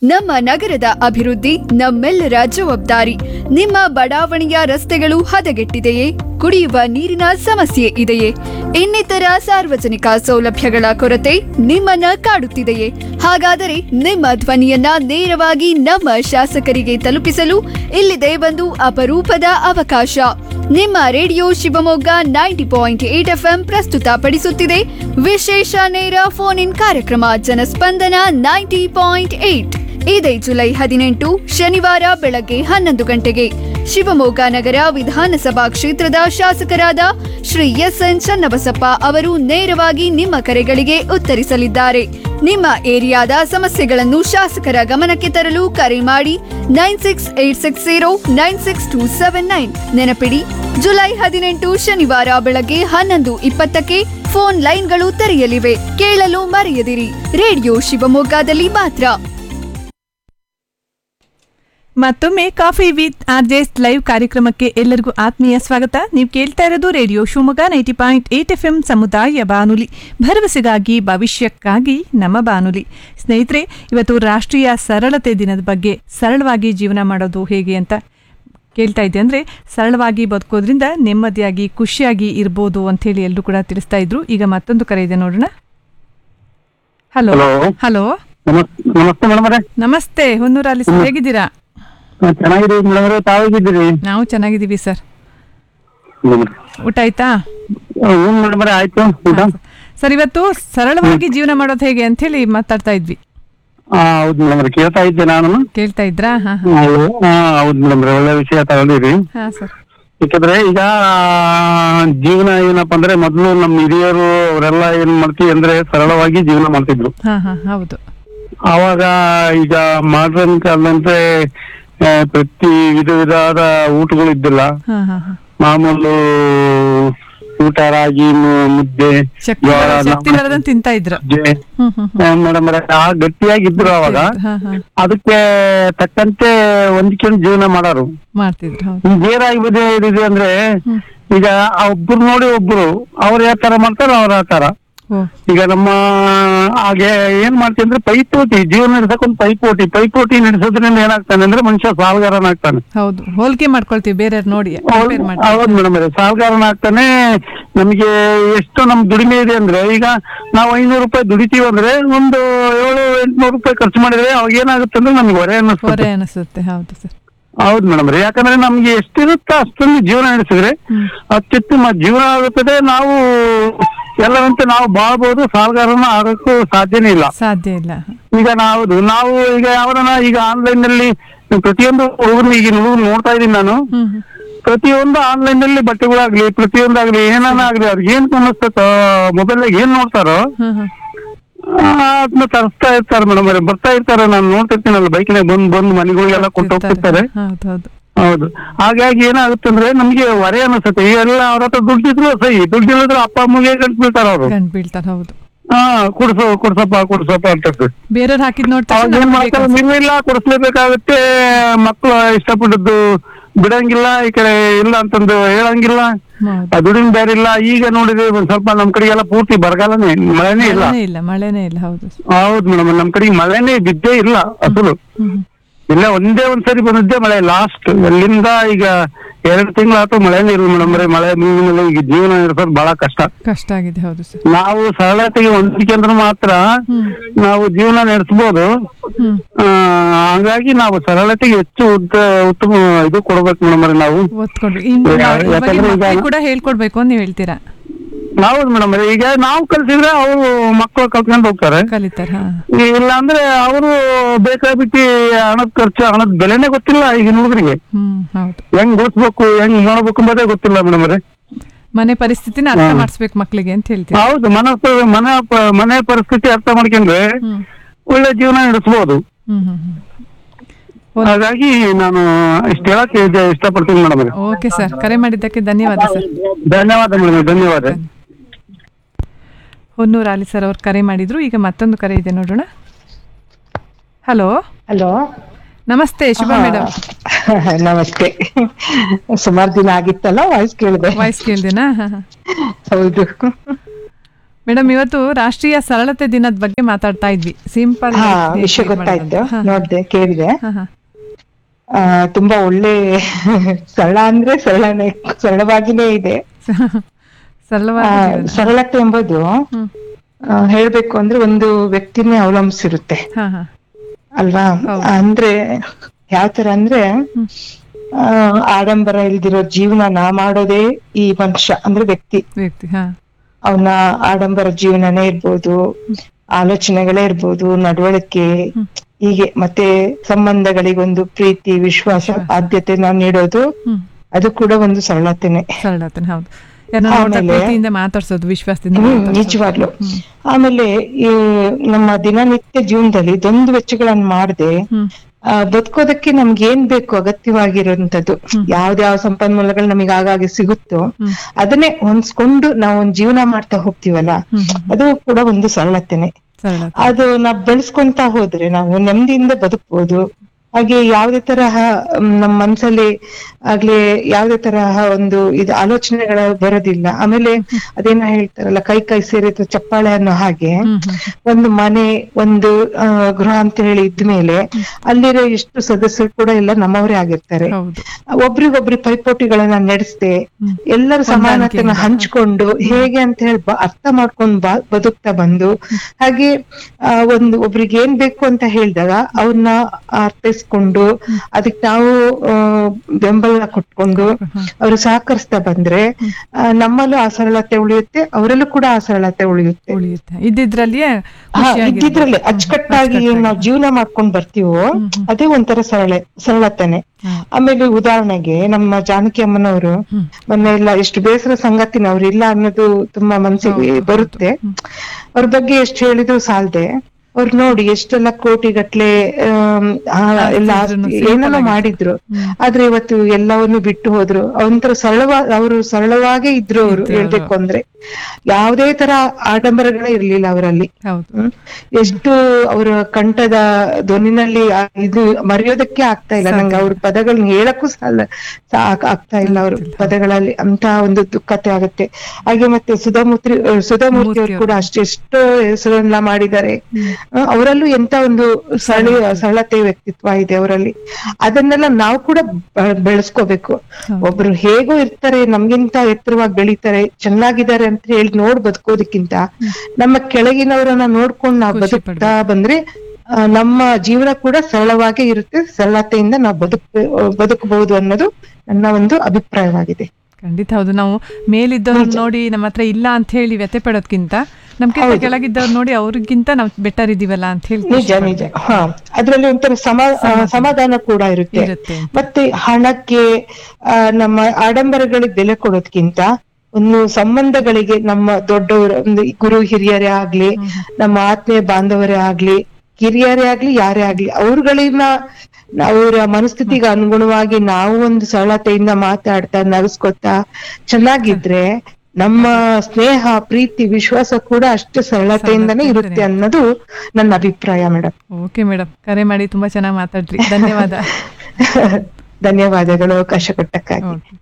ನಮ್ಮ ನಗರದ ಅಭಿವೃದ್ಧಿ ನಮ್ಮೆಲ್ಲರ ಜವಾಬ್ದಾರಿ ನಿಮ್ಮ ಬಡಾವಣೆಯ ರಸ್ತೆಗಳು ಹದಗೆಟ್ಟಿದೆಯೇ ಕುಡಿಯುವ ನೀರಿನ ಸಮಸ್ಯೆ ಇದೆಯೇ ಇನ್ನಿತರ ಸಾರ್ವಜನಿಕ ಸೌಲಭ್ಯಗಳ ಕೊರತೆ ನಿಮ್ಮನ್ನ ಕಾಡುತ್ತಿದೆಯೇ ಹಾಗಾದರೆ ನಿಮ್ಮ ಧ್ವನಿಯನ್ನ ನೇರವಾಗಿ ನಮ್ಮ ಶಾಸಕರಿಗೆ ತಲುಪಿಸಲು ಇಲ್ಲಿದೆ ಒಂದು ಅಪರೂಪದ ಅವಕಾಶ ನಿಮ್ಮ radio Shivamogga ninety point eight FM ಪ್ರಸ್ತುತಪಡಿಸುತ್ತಿದೆ ವಿಶೇಷ ನೇರ ಫೋನ್ ಇನ್ ಕಾರ್ಯಕ್ರಮ ಜನಸ್ಪಂದನ ನೈಂಟಿ ಪಾಯಿಂಟ್ ಏಟ್ ಇದೇ ಜುಲೈ ಹದಿನೆಂಟು ಶನಿವಾರ ಬೆಳಗ್ಗೆ ಹನ್ನೊಂದು ಗಂಟೆಗೆ ಶಿವಮೊಗ್ಗ ನಗರ ವಿಧಾನಸಭಾ ಕ್ಷೇತ್ರದ ಶಾಸಕರಾದ ಶ್ರೀ ಎಸ್ ಎನ್ ಚನ್ನಬಸಪ್ಪ ಅವರು ನೇರವಾಗಿ ನಿಮ್ಮ ಕರೆಗಳಿಗೆ ಉತ್ತರಿಸಲಿದ್ದಾರೆ ನಿಮ್ಮ ಏರಿಯಾದ ಸಮಸ್ಯೆಗಳನ್ನು ಶಾಸಕರ ಗಮನಕ್ಕೆ ತರಲು ಕರೆ ಮಾಡಿ nine six eight six zero nine six two seven nine ನೆನಪಿಡಿ ಜುಲೈ ಹದಿನೆಂಟು ಶನಿವಾರ ಬೆಳಗ್ಗೆ ಹನ್ನೊಂದು ಇಪ್ಪತ್ತಕ್ಕೆ ಫೋನ್ ಲೈನ್ಗಳು ತೆರೆಯಲಿವೆ ಕೇಳಲು ಮರೆಯದಿರಿ ರೇಡಿಯೋ ಶಿವಮೊಗ್ಗದಲ್ಲಿ ಮಾತ್ರ ಮತ್ತೊಮ್ಮೆ ಕಾಫಿ ವಿತ್ ಆರ್ಜೆಸ್ ಲೈವ್ ಕಾರ್ಯಕ್ರಮಕ್ಕೆ ಎಲ್ಲರಿಗೂ ಆತ್ಮೀಯ ಸ್ವಾಗತ ನೀವು ಕೇಳ್ತಾ ಇರೋದು radio Shivamogga ninety point eight F M ಸಮುದಾಯ ಬಾನುಲಿ ಭರವಸೆಗಾಗಿ ಭವಿಷ್ಯಕ್ಕಾಗಿ ನಮ್ಮ ಬಾನುಲಿ ಸ್ನೇಹಿತರೆ ಇವತ್ತು ರಾಷ್ಟ್ರೀಯ ಸರಳತೆ ದಿನದ ಬಗ್ಗೆ ಸರಳವಾಗಿ ಜೀವನ ಮಾಡೋದು ಹೇಗೆ ಅಂತ ಕೇಳ್ತಾ ಇದ್ದೆ ಅಂದರೆ ಸರಳವಾಗಿ ಬದುಕೋದ್ರಿಂದ ನೆಮ್ಮದಿಯಾಗಿ ಖುಷಿಯಾಗಿ ಇರ್ಬೋದು ಅಂಥೇಳಿ ಎಲ್ಲರೂ ಕೂಡ ತಿಳಿಸ್ತಾ ಇದ್ರು ಈಗ ಮತ್ತೊಂದು ಕರೆ ಇದೆ ನೋಡೋಣ ಹಲೋ Hello. ಹಲೋ ನಮಸ್ ನಮಸ್ತೆ ಮೇಡಮ್ ಅವರೇ ನಮಸ್ತೆ ಹೊನ್ನೂರಲ್ಲಿ ಹೇಗಿದ್ದೀರಾ ಚೆನ್ನಾಗಿದ್ದೀವಿ ಮೇಡಮ್ ಅವರೇ ತಾವಾಗಿದ್ದೀರಿ ನಾವು ಚೆನ್ನಾಗಿದ್ದೀವಿ ಸರ್ ಊಟ ಆಯ್ತಾ ಹ್ಞೂ ಮೇಡಮ್ ಅವರೇ ಆಯ್ತು ಊಟ ಸರ್ ಇವತ್ತು ಸರಳವಾಗಿ ಜೀವನ ಮಾಡೋದು ಹೇಗೆ ಅಂತ ಹೇಳಿ ಮಾತಾಡ್ತಾ ಇದ್ವಿ ಹಾ ಹೌದು ಮೇಡಮ್ ಅವರೇ ಕೇಳ್ತಾ ಇದ್ದೆ ನಾನು ಕೇಳ್ತಾ ಇದ್ರಾ ಹಾ ಹೌದು ಹಾ ಹೌದು ಮೇಡಮ್ ಅವರೇ ಒಳ್ಳೆ ವಿಷಯ ತಗೊಂಡಿರಿ ಹಾ ಸರ್ ಯಾಕಂದ್ರೆ ಈಗ ಜೀವನ ಏನಪ್ಪಾ ಅಂದ್ರೆ ಮೊದಲು ನಮ್ಮ ಹಿರಿಯರು ಅವರೆಲ್ಲ ಏನ್ ಮಾಡ್ತೀವಿ ಅಂದ್ರೆ ಸರಳವಾಗಿ ಜೀವನ ಮಾಡ್ತಿದ್ರು ಹಾ ಹಾ ಹೌದು ಆವಾಗ ಈಗ ಮಾಡ್ರನ್ ಕಾಲದಂತೆ ಆ, ಪ್ರತಿ ವಿಧ ವಿಧವಾದ ಊಟಗಳು ಇದ್ದಿಲ್ಲ ಹಾ ಹಾ ಹಾ ಮಾಮೂಲು ಊಟ ರಾಗಿ ಮು- ಮುದ್ದೆ ಶಕ್ತಿ ಜೋಳ, ಶಕ್ತಿ ನವಣೆ, ಬರದಂತ ತಿಂತಾ ಇದ್ರು ಸಜ್ಜೆ, ಹ್ಮ್ ಹ್ಮ್ ಆ, ಮೇಡಮ್ ಅವರೇ, ಆ ಗಟ್ಟಿಯಾಗಿದ್ರು ಅವಾಗ ಹಾ ಹಾ ಅದಕ್ಕೆ ತಕ್ಕಂತೆ ಹೊಂದ್ಕೊಂಡು ಜೀವನ ಮಾಡೋರು ಮಾಡ್ತಿದ್ರು ಹೌದು ಈಗ ಏನಾಗಿದೆ ಇದೆ ಅಂದ್ರೆ ಈಗ ಆ ಒಬ್ರು ನೋಡಿ ಒಬ್ರು ಅವ್ರು ಯಾವ ತರ ಮಾಡ್ತಾರೋ ಅವ್ರ ಆ ತರ ಓ ಈಗ ನಮ್ಮ ಹಾಗೆ ಏನ್ ಮಾಡ್ತೀವಿ ಅಂದ್ರೆ ಪೈಪೋಟಿ ಜೀವನ ನಡೆಸಕ್ ಒಂದು ಪೈಪೋಟಿ ಪೈಪೋಟಿ ನಡೆಸೋದ್ರಿಂದ ಏನಾಗ್ತಾನೆ ಅಂದ್ರೆ ಮನುಷ್ಯ ಸಾಲಗಾರನಾಗ್ತಾನೆ ಹೌದು ಹೋಲಿಕೆ ಮಾಡ್ಕೊಳ್ತೀವಿ ಬೇರೆಯವ್ರು ನೋಡಿ ಕಂಪೇರ್ ಮಾಡಿ ಹೌದು ಮೇಡಮ್ ಸಾಲಗಾರನಾಗ್ತಾನೆ ನಮಗೆ ಎಷ್ಟು ನಮ್ ದುಡಿಮೆ ಇದೆ ಅಂದ್ರೆ ಈಗ ನಾವು ಐನೂರು ರೂಪಾಯಿ ದುಡಿತೀವಿ ಅಂದ್ರೆ ಒಂದು ಏಳು ಎಂಟ್ನೂರು ರೂಪಾಯಿ ಖರ್ಚು ಮಾಡಿದ್ರೆ ಅವಾಗ ಏನಾಗುತ್ತೆ ಅಂದ್ರೆ ನಮ್ಗೆ ಹೊರೆ ಅನ್ನಿಸ್ತದೆ ಹೊರೆ ಅನಿಸುತ್ತೆ ಹೌದು ಸರ್ ಹೌದು ಮೇಡಮ್ ಯಾಕಂದ್ರೆ ನಮ್ಗೆ ಎಷ್ಟಿರುತ್ತೋ ಅಷ್ಟೊಂದು ಜೀವನ ನಡೆಸಿದ್ರೆ ಅತ್ಯುತ್ತಮ ಜೀವನ ಆಗುತ್ತದೆ ನಾವು ಎಲ್ಲರಂತೆ ನಾವು ಬಾಳ್ಬೋದು ಸಾಲಗಾರನ ಆಗೋಕ್ಕೂ ಸಾಧ್ಯನೇ ಇಲ್ಲ ಸಾಧ್ಯ ಇಲ್ಲ ಈಗ ನಾವು ನಾವು ಈಗ ಯಾವ್ದನ ಈಗ ಆನ್ಲೈನ್ ನಲ್ಲಿ ಪ್ರತಿಯೊಂದು ಹುಡುಗರು ಈಗಿನ ಹುಡುಗರು ನೋಡ್ತಾ ಇದೀನಿ ನಾನು ಹ್ಮ್ ಹ್ಮ್ ಪ್ರತಿಯೊಂದು ಆನ್ಲೈನ್ ನಲ್ಲಿ ಬಟ್ಟೆಗಳಾಗ್ಲಿ ಪ್ರತಿಯೊಂದಾಗ್ಲಿ ಏನಾನ ಆಗ್ಲಿ ಅವ್ರಿಗೆ ಏನ್ ಅನಿಸ್ತೋ ಮೊಬೈಲ್ ಏನ್ ನೋಡ್ತಾರೋ ಹ್ಮ್ ಹ್ಮ್ ಆ, ಅದನ್ನ ತರಿಸ್ತಾ ಇರ್ತಾರೆ ಮೇಡಮ್ ಅವ್ರೆ ಬರ್ತಾ ಇರ್ತಾರೆ ನಾನು ನೋಡ್ತಿರ್ತೀನಲ್ಲ ಬೈಕ್ನಾಗ ಬಂದ್ ಬಂದ್ ಮನೆಗಳಿಗೆಲ್ಲ ಕೊಟ್ಟು ಹೋಗ್ತಿರ್ತಾರೆ ಹೌದು ಹೌದು ಹೌದು ಹಾಗಾಗಿ ಏನಾಗುತ್ತೆ ಅಂದ್ರೆ ನಮ್ಗೆ ಹೊರೆ ಅನಿಸುತ್ತೆ ಎಲ್ಲ ಅವ್ರ ಹತ್ರ ದುಡ್ಡಿದ್ರು ಸಹಿ ದುಡ್ಡಿಲ್ಲದ್ರೆ ಅಪ್ಪ ಅಮ್ಮಗೆ ಗಂಟು ಬೀಳ್ತಾರ ಅವರು ಗಂಡ್ ಬೀಳ್ತಾರೆ ಹೌದು ಹಾ ಕುಡ್ಸೋ ಕುಡ್ಸಪ್ಪ ಕುಡ್ಸಪ್ಪ ಅಂತ ಬೇರೆಯವ್ರು ಹಾಕಿದ್ ನೋಡ್ತಾ ಅವಾಗ ಏನ್ ಮಾಡ್ತಾರೆ ನೀವಿಲ್ಲ ಕೊಡಿಸ್ಲೇಬೇಕಾಗುತ್ತೆ ಮಕ್ಕಳು ಇಷ್ಟಪಟ್ಟದ್ದು ಬಿಡಂಗಿಲ್ಲ ಈ ಕಡೆ ಇಲ್ಲ ಅಂತಂದು ಹೇಳಂಗಿಲ್ಲ ಹೌದು ಆ ದುಡಿಮೆ ಬೇರೆ ಇಲ್ಲ ಈಗ ನೋಡಿದ್ರೆ ಒಂದ್ ಸ್ವಲ್ಪ ನಮ್ ಕಡೆಗೆಲ್ಲ ಪೂರ್ತಿ ಬರಗಾಲನೇ ಮಳೆನೇ ಇಲ್ಲ ಮಳೆನೇ ಇಲ್ಲ ಮಳೆನೇ ಇಲ್ಲ ಹೌದು ಹೌದು ಮೇಡಮ್ ನಮ್ ಕಡೆಗೆ ಮಳೆನೇ ಬಿದ್ದೇ ಇಲ್ಲ ಅಸಲು ಹ್ಮ್ ಹ್ಮ್ ಇಲ್ಲ ಒಂದೇ ಒಂದ್ಸರಿ ಬಂದಿದ್ದೆ ಮಳೆ ಲಾಸ್ಟ್ ಅಲ್ಲಿಂದ ಈಗ ಎರಡು ತಿಂಗಳಾಯ್ತು ಮಳೆನೇ ಇಲ್ಲ ಮೇಡಮ್ ಮಳೆ ಮೇಲೆ ಈಗ ಜೀವನ ನಡೆಸೋದು ಬಹಳ ಕಷ್ಟ ಕಷ್ಟ ಆಗಿದೆ ಹೌದು ಸರ್ ನಾವು ಸರಳತೆಗೆ ಹೊಂದಿಕೊಂಡ್ರೆ ಮಾತ್ರ ಹ್ಮ್ ನಾವು ಜೀವನ ನಡೆಸಬಹುದು ಹ್ಮ್ ಹಾಗಾಗಿ ನಾವು ಸರಳತೆಗೆ ಹೆಚ್ಚು ಉದ್ದ ಉತ್ತಮ ಇದು ಕೊಡ್ಬೇಕು ಮೇಡಮ್ ನಾವು ಓದ್ಕೊಂಡು ಇನ್ನು ಯಾ- ನಾವು ಇವಾಗಿನ ಯಾಕಂದ್ರೆ ಈಗ- ಮಕ್ಳಿಗೆ ಕೂಡ ಹೇಳ್ಕೊಡ್ಬೇಕು ಅಂತ ನೀವು ಹೇಳ್ತೀರಾ ಹೌದು ಮೇಡಮ್ ಈಗ ನಾವು ಕಲ್ಸಿದ್ರೆ ಅವರು ಮಕ್ಕಳು ಕಲ್ತ್ಕೊಂಡು ಹೋಗ್ತಾರೆ ಕಲಿತಾರೆ ಹಾ ಇಲ್ಲ ಅಂದ್ರೆ ಅವರು ಬೇಕಾಬಿಟ್ಟು ಹಣದ ಖರ್ಚು ಹಣದ ಬೆಲೆನೇ ಗೊತ್ತಿಲ್ಲ ಈಗಿನ ಹುಡುಗರಿಗೆ ಹ್ಮ್ ಹೌದು ಹೆಂಗ್ ಓದಿಸ್ಬೇಕು ಹೆಂಗ್ ನೋಡ್ಬೇಕು ಅನ್ನೋದೇ ಗೊತ್ತಿಲ್ಲ ಮೇಡಮ್ ಅವ್ರೆ ಮನೆ ಪರಿಸ್ಥಿತಿನ ಅರ್ಥ ಮಾಡಿಸ್ಬೇಕು ಮಕ್ಳಿಗೆ ಅಂತ ಹೇಳ್ತೀರಾ ಹೌದು ಮನ ಮನೆ ಪ- ಮನೆ ಪರಿಸ್ಥಿತಿ ಅರ್ಥ ಮಾಡ್ಕೊಂಡ್ರೆ ಹ್ಮ್ ಒಳ್ಳೆ ಜೀವನ ನಡೆಸಬಹುದು ಹ್ಮ್ ಹ್ಮ್ ಹ್ಮ್ ಒಂದ್- ಹಾಗಾಗಿ ನಾನು ಇಷ್ಟ ಹೇಳಕ್ ಇಷ್ಟ- ಇಷ್ಟಪಡ್ತೀನಿ ಮೇಡಮ್ ಅವ್ರೆ ಓಕೆ ಸರ್ ಕರೆ ಮಾಡಿದ್ದಕ್ಕೆ ಧನ್ಯವಾದ ಸರ್ ಧನ್ಯವಾದ ಮೇಡಮ್ ಧನ್ಯವಾದ ಹೊನ್ನೂರು ಆಲಿ ಸರ್ ಅವ್ರು ಕರೆ ಮಾಡಿದ್ರು ಈಗ ಮತ್ತೊಂದು ಕರೆ ಇದೆ ನೋಡೋಣ ಹಲೋ ಹಲೋ ನಮಸ್ತೆ ಶುಭ ಮೇಡಮ್ ನಮಸ್ತೆ ಸುಮಾರು ದಿನ ಆಗಿತ್ತಲ್ಲ ವಾಯ್ಸ್ ಕೇಳಿದೆ ವಾಯ್ಸ್ ಕೇಳ್ದೇನಾ ಹಾ, ಹಾ. ಹೌದು ಮೇಡಮ್ ಇವತ್ತು ರಾಷ್ಟ್ರೀಯ ಸರಳತೆ ದಿನದ ಬಗ್ಗೆ ಮಾತಾಡ್ತಾ ಇದ್ವಿ ಸಿಂಪಲ್ ಹಾ ವಿಷಯ ಗೊತ್ತಾಯ್ತು ನೋಡ್ದೆ ಕೇಳಿದೆ ಹಾ ಹಾ ಆ, ತುಂಬಾ ಒಳ್ಳೆ ಸರಳ ಅಂದ್ರೆ ಸರಳನೆ ಸರಳವಾಗಿನೇ ಇದೆ ಆ, ಸರಳವಾದ ಜೀವನ. ಸರಳತೆ ಎಂಬುದು ಹ್ಮ್. ಆ, ಹೇಳ್ಬೇಕು ಅಂದ್ರೆ ಒಂದು ವ್ಯಕ್ತಿನೇ ಅವಲಂಬಿಸಿರುತ್ತೆ ಹಾ ಹಾ ಅಲ್ವಾ ಅಂದ್ರೆ ಯಾವ ತರ ಅಂದ್ರೆ ಆ, ಆಡಂಬರ ಇಲ್ದಿರೋ ಜೀವನನ ಮಾಡೋದೇ ಈ ಮನುಷ್ಯ ಅಂದ್ರೆ ವ್ಯಕ್ತಿ ವ್ಯಕ್ತಿ ಹಾ ಅವನ ಆಡಂಬರ ಜೀವನನೇ ಇರ್ಬೋದು ಆಲೋಚನೆಗಳೇ ಇರ್ಬೋದು ನಡವಳಿಕೆ ಹೀಗೆ ಮತ್ತೆ ಸಂಬಂಧಗಳಿಗೊಂದು ಪ್ರೀತಿ ವಿಶ್ವಾಸ ಆದ್ಯತೆ ನಾವು ನೀಡೋದು ಹ್ಮ್ ಅದು ಕೂಡ ಒಂದು ಸರಳತೆನೆ ಸರಳತೆ ಹೌದು ಯಾರನ್ನ ನೋಡ್ತಾ ಆಮೇಲೆ- ಪ್ರೀತಿಯಿಂದ ಮಾತಾಡ್ಸೋದು ವಿಶ್ವಾಸದಿಂದ ಹ್ಮ್ ಮಾತಾಡ್ಸೋದು. ನಿಜವಾಗ್ಲು ಆಮೇಲೆ ಈ ನಮ್ಮ ದಿನನಿತ್ಯ ಜೀವನದಲ್ಲಿ ದ್ವಂದ್ವ ವೆಚ್ಚಗಳನ್ನ ಮಾಡದೆ ಹ್ಮ್ ಬದುಕೋದಕ್ಕೆ ನಮ್ಗೆ ಏನ್ ಬೇಕು ಅಗತ್ಯವಾಗಿರುವಂತದ್ದು ಯಾವ್ದ್ಯಾವ ಸಂಪನ್ಮೂಲಗಳು ನಮಗೆ ಆಗಾಗ್ಗೆ ಸಿಗುತ್ತೋ ಅದನ್ನೇ ಹೊಂದ್ಸ್ಕೊಂಡು ನಾವು ಒಂದ್ ಜೀವನ ಮಾಡ್ತಾ ಹೋಗ್ತೀವಲ್ಲ ಹ್ಮ್ ಅದು ಕೂಡ ಒಂದು ಸರಳತೆನೆ ಸರಳತೆ ಅದು ನಾವ್ ಬೆಳೆಸ್ಕೊಂತ ಹೋದ್ರೆ ನಾವು ನೆಮ್ಮದಿಯಿಂದ ಬದುಕ್ಬೋದು ಹಾಗೆ ಯಾವುದೇ ತರಹ ಮ್, ನಮ್ಮ ಮನ್ಸಲ್ಲಿ ಆಗ್ಲಿ ಯಾವುದೇ ತರಹ ಒಂದು ಇದು ಆಲೋಚನೆಗಳ ಬರೋದಿಲ್ಲ ಆಮೇಲೆ ಅದೇನೋ ಹೇಳ್ತಾರಲ್ಲ ಕೈ ಕೈ ಸೇರಿದ ಚಪ್ಪಾಳೆ ಅನ್ನೋ ಹಾಗೆ ಹ್ಮ್ ಹ್ಮ್ ಒಂದು ಮನೆ ಒಂದು ಆ, ಗೃಹ ಅಂತ ಹೇಳಿ ಇದ್ಮೇಲೆ ಅಲ್ಲಿರೋ ಎಷ್ಟು ಸದಸ್ಯರು ಕೂಡ ಎಲ್ಲ ನಮ್ಮವರೇ ಆಗಿರ್ತಾರೆ ಹೌದು ಒಬ್ರಿಗೊಬ್ರು ಪೈಪೋಟಿಗಳನ್ನ ನಡೆಸದೆ ಹ್ಮ್. ಎಲ್ಲರ ಸಮಾನತೆನ ಹಂಚ್ಕೊಂಡು ಹೇಗೆ ಅಂತ ಹೇಳಿ ಬ- ಅರ್ಥ ಮಾಡ್ಕೊಂಡು ಬ- ಬದುಕ್ತಾ ಬಂದು ಹಾಗೆ ಆ, ಒಂದು ಒಬ್ರಿಗೆ ಏನ್ ಬೇಕು ಅಂತ ಹೇಳಿದಾಗ ಅವ್ರನ್ನ ಅರ್ಥೈಸ್ಕೊಂಡು ಅದಕ್ಕೆ ನಾವು ಆ, ಬೆಂಬಲ ಕೊಟ್ಕೊಂಡು ಅವ್ರು ಸಹಕರಿಸ್ತಾ ಬಂದ್ರೆ ಆ, ನಮ್ಮಲ್ಲೂ ಆ ಸರಳತೆ ಉಳಿಯುತ್ತೆ ಅವರಲ್ಲೂ ಕೂಡ ಆ ಸರಳತೆ ಉಳಿಯುತ್ತೆ ಉಳಿಯುತ್ತೆ ಇದ್ದಿದ್ರಲ್ಲಿಯೇ ಹಾ ಖುಷಿಯಾಗಿರ್ಬೋದು. ಇದ್ದಿದ್ರಲ್ಲಿ ಅಚ್ಚುಕಟ್ಟಾಗಿ ಏನ್ ನಾವು ಜೀವನ ಮಾಡ್ಕೊಂಡ್ ಬರ್ತೀವೋ ಅದೇ ಒಂಥರ ಸರಳ ಸರಳತೆನೆ ಆಮೇಲೆ ಉದಾಹರಣೆಗೆ ನಮ್ಮ ಜಾನಕಿ ಅಮ್ಮನವರು ಮೊನ್ನೆ ಎಲ್ಲ ಎಷ್ಟು ಬೇಸರ ಸಂಗತಿನ ಅವ್ರು ಇಲ್ಲ ಅನ್ನೋದು ತುಂಬಾ ಮನ್ಸಿಗೆ ಬರುತ್ತೆ ಅವ್ರ ಬಗ್ಗೆ ಎಷ್ಟು ಹೇಳಿದ್ರು ಸಾಲದೆ ಅವ್ರು ನೋಡಿ ಎಷ್ಟೆಲ್ಲ ಕೋಟಿ ಗಟ್ಲೆ ಎಲ್ಲ ಆಸ್ತಿ ಏನೆಲ್ಲ ಮಾಡಿದ್ರು ಆದ್ರೆ ಇವತ್ತು ಎಲ್ಲವನ್ನು ಬಿಟ್ಟು ಹೋದ್ರು ಒಂಥರ ಸರಳವ ಅವರು ಸರಳವಾಗೇ ಇದ್ರು ಅವರು ಹೇಳ್ಬೇಕು ಅಂದ್ರೆ ಯಾವುದೇ ತರ ಆಡಂಬರಗಳೇ ಇರ್ಲಿಲ್ಲ ಅವರಲ್ಲಿ ಹೌದು ಹ್ಮ್. ಎಷ್ಟು ಅವರ ಕಂಠದ ಧ್ವನಿನಲ್ಲಿ ಆ ಇದು ಮರೆಯೋದಕ್ಕೆ ಆಗ್ತಾ ಇಲ್ಲ ನಂಗೆ ಅವ್ರ ಪದಗಳನ್ನ ಹೇಳಕ್ಕೂ ಸಾಲ ಸಾಕ್- ಆಗ್ತಾ ಇಲ್ಲ ಅವ್ರ ಪದಗಳಲ್ಲಿ ಅಂತ ಒಂದು ದುಃಖತೆ ಆಗುತ್ತೆ ಹಾಗೆ ಮತ್ತೆ ಸುಧಾಮೂರ್ತಿ ಸುಧಾಮೂರ್ತಿ ಅವರು ಕೂಡ ಅಷ್ಟೆಷ್ಟೋ ಹೆಸರನ್ನ ಮಾಡಿದ್ದಾರೆ ಆ, ಅವರಲ್ಲೂ ಎಂತ ಒಂದು ಸರಳ ಸರಳತೆ ವ್ಯಕ್ತಿತ್ವ ಇದೆ ಅವರಲ್ಲಿ ಅದನ್ನೆಲ್ಲ ನಾವು ಕೂಡ ಬ- ಬೆಳೆಸ್ಕೋಬೇಕು ಒಬ್ರು ಹೇಗೋ ಇರ್ತಾರೆ ನಮ್ಗಿಂತ ಎತ್ತರವಾಗಿ ಬೆಳಿತಾರೆ ಚೆನ್ನಾಗಿದ್ದಾರೆ ಅಂತ ಹೇಳಿ ನೋಡ್ ಬದುಕೋದಕ್ಕಿಂತ ನಮ್ಮ ಕೆಳಗಿನವರನ್ನ ನೋಡ್ಕೊಂಡು ನಾವು ಬದುಕ್ತಾ ಬಂದ್ರೆ ಆ, ನಮ್ಮ ಜೀವನ ಕೂಡ ಸರಳವಾಗೇ ಇರುತ್ತೆ ಸರಳತೆಯಿಂದ ನಾವು ಬದುಕ್ ಬದುಕಬಹುದು ಅನ್ನೋದು ನನ್ನ ಒಂದು ಅಭಿಪ್ರಾಯವಾಗಿದೆ ಖಂಡಿತ ಹೌದು ನಾವು ಮೇಲಿದ್ದವ್ರು ನೋಡಿ ನಮ್ಮ ಹತ್ರ ಇಲ್ಲ ಅಂತ ಹೇಳಿ ವ್ಯತೆ ಪಡೋದ್ಕಿಂತ ನಮ್ಗಿಂತ ಕೆಳಗಿದ್ದವ್ರು ನೋಡಿ ಅವ್ರಿಗಿಂತ ನಾವು ಬೆಟರ್ ಇದೀವಲ್ಲ ಅಂತ ಹೇಳಿ ನಿಜ ನಿಜ ಹಾ ಅದ್ರಲ್ಲಿ ಒಂಥರ ಸಮಾ ಆ, ಸಮಾಧಾನ ಕೂಡ ಇರುತ್ತೆ ಇರುತ್ತೆ. ಮತ್ತೆ ಹಣಕ್ಕೆ ಆ, ನಮ್ಮ ಆಡಂಬರಗಳಿಗೆ ಬೆಲೆ ಕೊಡೋದ್ಕಿಂತ ಒಂದು ಸಂಬಂಧಗಳಿಗೆ ನಮ್ಮ ದೊಡ್ಡವರು ಒಂದು ಗುರು ಹಿರಿಯರೇ ಆಗ್ಲಿ ನಮ್ಮ ಆತ್ಮೀಯ ಬಾಂಧವರೇ ಆಗ್ಲಿ ಹಿರಿಯರೇ ಆಗ್ಲಿ ಯಾರೇ ಆಗ್ಲಿ ಅವ್ರುಗಳನ್ನ ಅವರ ಮನಸ್ಥಿತಿಗೆ ಅನುಗುಣವಾಗಿ ನಾವು ಒಂದು ಸರಳತೆಯಿಂದ ಮಾತಾಡ್ತಾ ನಗಸ್ಕೊತಾ ಚೆನ್ನಾಗಿದ್ರೆ ನಮ್ಮ ಸ್ನೇಹ ಪ್ರೀತಿ ವಿಶ್ವಾಸ ಕೂಡ ಅಷ್ಟು ಸರಳತೆಯಿಂದನೇ ಇರುತ್ತೆ ಅನ್ನೋದು ನನ್ನ ಅಭಿಪ್ರಾಯ ಮೇಡಮ್ ಓಕೆ ಮೇಡಮ್ ಕರೆ ಮಾಡಿ ತುಂಬಾ ಚೆನ್ನಾಗಿ ಮಾತಾಡ್ರಿ ಧನ್ಯವಾದ ಧನ್ಯವಾದಗಳು ಅವಕಾಶ ಕೊಟ್ಟಕ್ಕಾಗಿ Okay.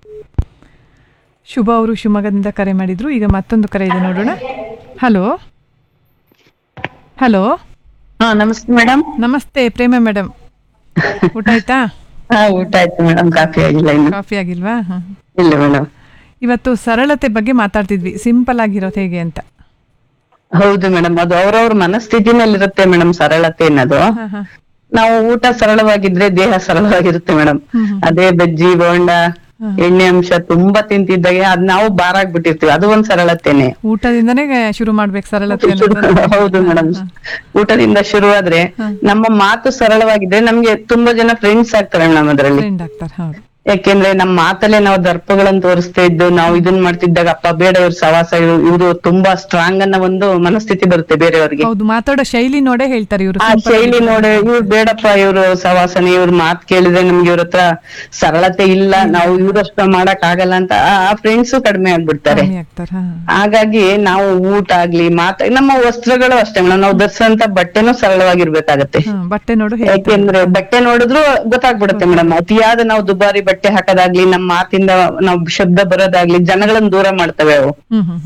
ಶುಭ ಅವರು ಶಿವಮೊಗ್ಗದಿಂದ ಕರೆ ಮಾಡಿದ್ರು ಈಗ ಮತ್ತೊಂದು ಕರೆ ಇದೆ ನೋಡೋಣ ಹಲೋ ಹಲೋ ಹಾ ನಮಸ್ತೆ ಮೇಡಮ್ ನಮಸ್ತೆ ಪ್ರೇಮ ಮೇಡಮ್ ಊಟ ಆಯ್ತಾ ಹಾ ಊಟ ಆಯ್ತು ಮೇಡಮ್ ಕಾಫಿ ಆಗಿಲ್ಲ ಇನ್ನು ಕಾಫಿ ಆಗಿಲ್ವಾ ಹ. ಇಲ್ಲ ಮೇಡಮ್ ಇವತ್ತು ಸರಳತೆ ಬಗ್ಗೆ ಮಾತಾಡ್ತಿದ್ವಿ ಸಿಂಪಲ್ ಆಗಿರೋದು ಹೇಗೆ ಅಂತ ಹೌದು ಮೇಡಮ್ ಅದು ಅವ್ರವ್ರ ಮನಸ್ಥಿತಿನಲ್ಲಿರುತ್ತೆ ಮೇಡಮ್ ಸರಳತೆ ಅನ್ನೋದು ಹ, ಹ. ನಾವು ಊಟ ಸರಳವಾಗಿದ್ರೆ ದೇಹ ಸರಳವಾಗಿರುತ್ತೆ ಮೇಡಮ್ ಅದೇ ಬಜ್ಜಿ ಬೋಂಡ ಎಣ್ಣೆ ಅಂಶ ತುಂಬಾ ತಿಂತಿದ್ದಾಗ ಅದ್ ನಾವು ಭಾರ ಆಗ್ಬಿಟ್ಟಿರ್ತೀವಿ ಅದು ಒಂದ್ ಸರಳತೆನೆ ಊಟದಿಂದನೇ ಶುರು ಮಾಡ್ಬೇಕು ಸರಳತೆ ಅನ್ನೋದನ್ನ. ಹೌದು ಮೇಡಮ್ ಊಟದಿಂದ ಶುರುವಾದ್ರೆ ನಮ್ಮ ಮಾತು ಸರಳವಾಗಿದ್ರೆ ನಮ್ಗೆ ತುಂಬಾ ಜನ ಫ್ರೆಂಡ್ಸ್ ಆಗ್ತಾರೆ ಮೇಡಮ್ ಅದ್ರಲ್ಲಿ ಫ್ರೆಂಡ್ ಆಗ್ತಾರೆ ಹೌದು ಯಾಕೆಂದ್ರೆ ನಮ್ಮ ಮಾತಲ್ಲೇ ನಾವು ದರ್ಪಗಳನ್ನ ತೋರಿಸ್ತಾ ಇದ್ದು ನಾವು ಇದನ್ ಮಾಡ್ತಿದ್ದಾಗ ಅಪ್ಪ ಬೇಡ ಇವ್ರ ಸವಾಸ ಇವರು ತುಂಬಾ ಸ್ಟ್ರಾಂಗ್ ಅನ್ನೋ ಒಂದು ಮನಸ್ಥಿತಿ ಬರುತ್ತೆ ಬೇರೆಯವ್ರಿಗೆ ಹೌದು ಮಾತಾಡೋ ಶೈಲಿ ನೋಡೇ ಹೇಳ್ತಾರೆ ಇವರು ಆ ಶೈಲಿ ನೋಡಿ ಇವ್ರು ಬೇಡಪ್ಪ ಇವ್ರು ಸವಾಸನೆ ಇವ್ರ ಮಾತ್ ಕೇಳಿದ್ರೆ ನಮ್ಗೆ ಇವ್ರ ಹತ್ರ ಸರಳತೆ ಇಲ್ಲ ನಾವು ಇವ್ರಷ್ಟ ಮಾಡಕ್ ಆಗಲ್ಲ ಅಂತ ಆ ಫ್ರೆಂಡ್ಸ್ ಕಡಿಮೆ ಆಗ್ಬಿಡ್ತಾರೆ ಆಗ್ತಾರೆ ಹಾ ಹಾಗಾಗಿ ನಾವು ಊಟ ಆಗ್ಲಿ ಮಾತ ನಮ್ಮ ವಸ್ತ್ರಗಳು ಅಷ್ಟೇ ಮೇಡಮ್ ನಾವು ಧರಿಸಂತ ಬಟ್ಟೆನೂ ಸರಳವಾಗಿರ್ಬೇಕಾಗತ್ತೆ ಹಾ, ಬಟ್ಟೆ ನೋಡು ಹೇಳ್ತಾರೆ ಯಾಕೆಂದ್ರೆ ಬಟ್ಟೆ ನೋಡಿದ್ರು ಗೊತ್ತಾಗ್ಬಿಡುತ್ತೆ ಮೇಡಮ್ ಅತಿಯಾದ ನಾವು ದುಬಾರಿ ಬಟ್ಟೆ ಹಾಕೋದಾಗ್ಲಿ ನಮ್ಮ ಮಾತಿಂದ ನಾವು ಶಬ್ದ ಬರೋದಾಗ್ಲಿ ಜನಗಳನ್ನ ದೂರ ಮಾಡ್ತವೆ ಅವು ಹ್ಮ್ ಹ್ಮ್ ಹ್ಮ್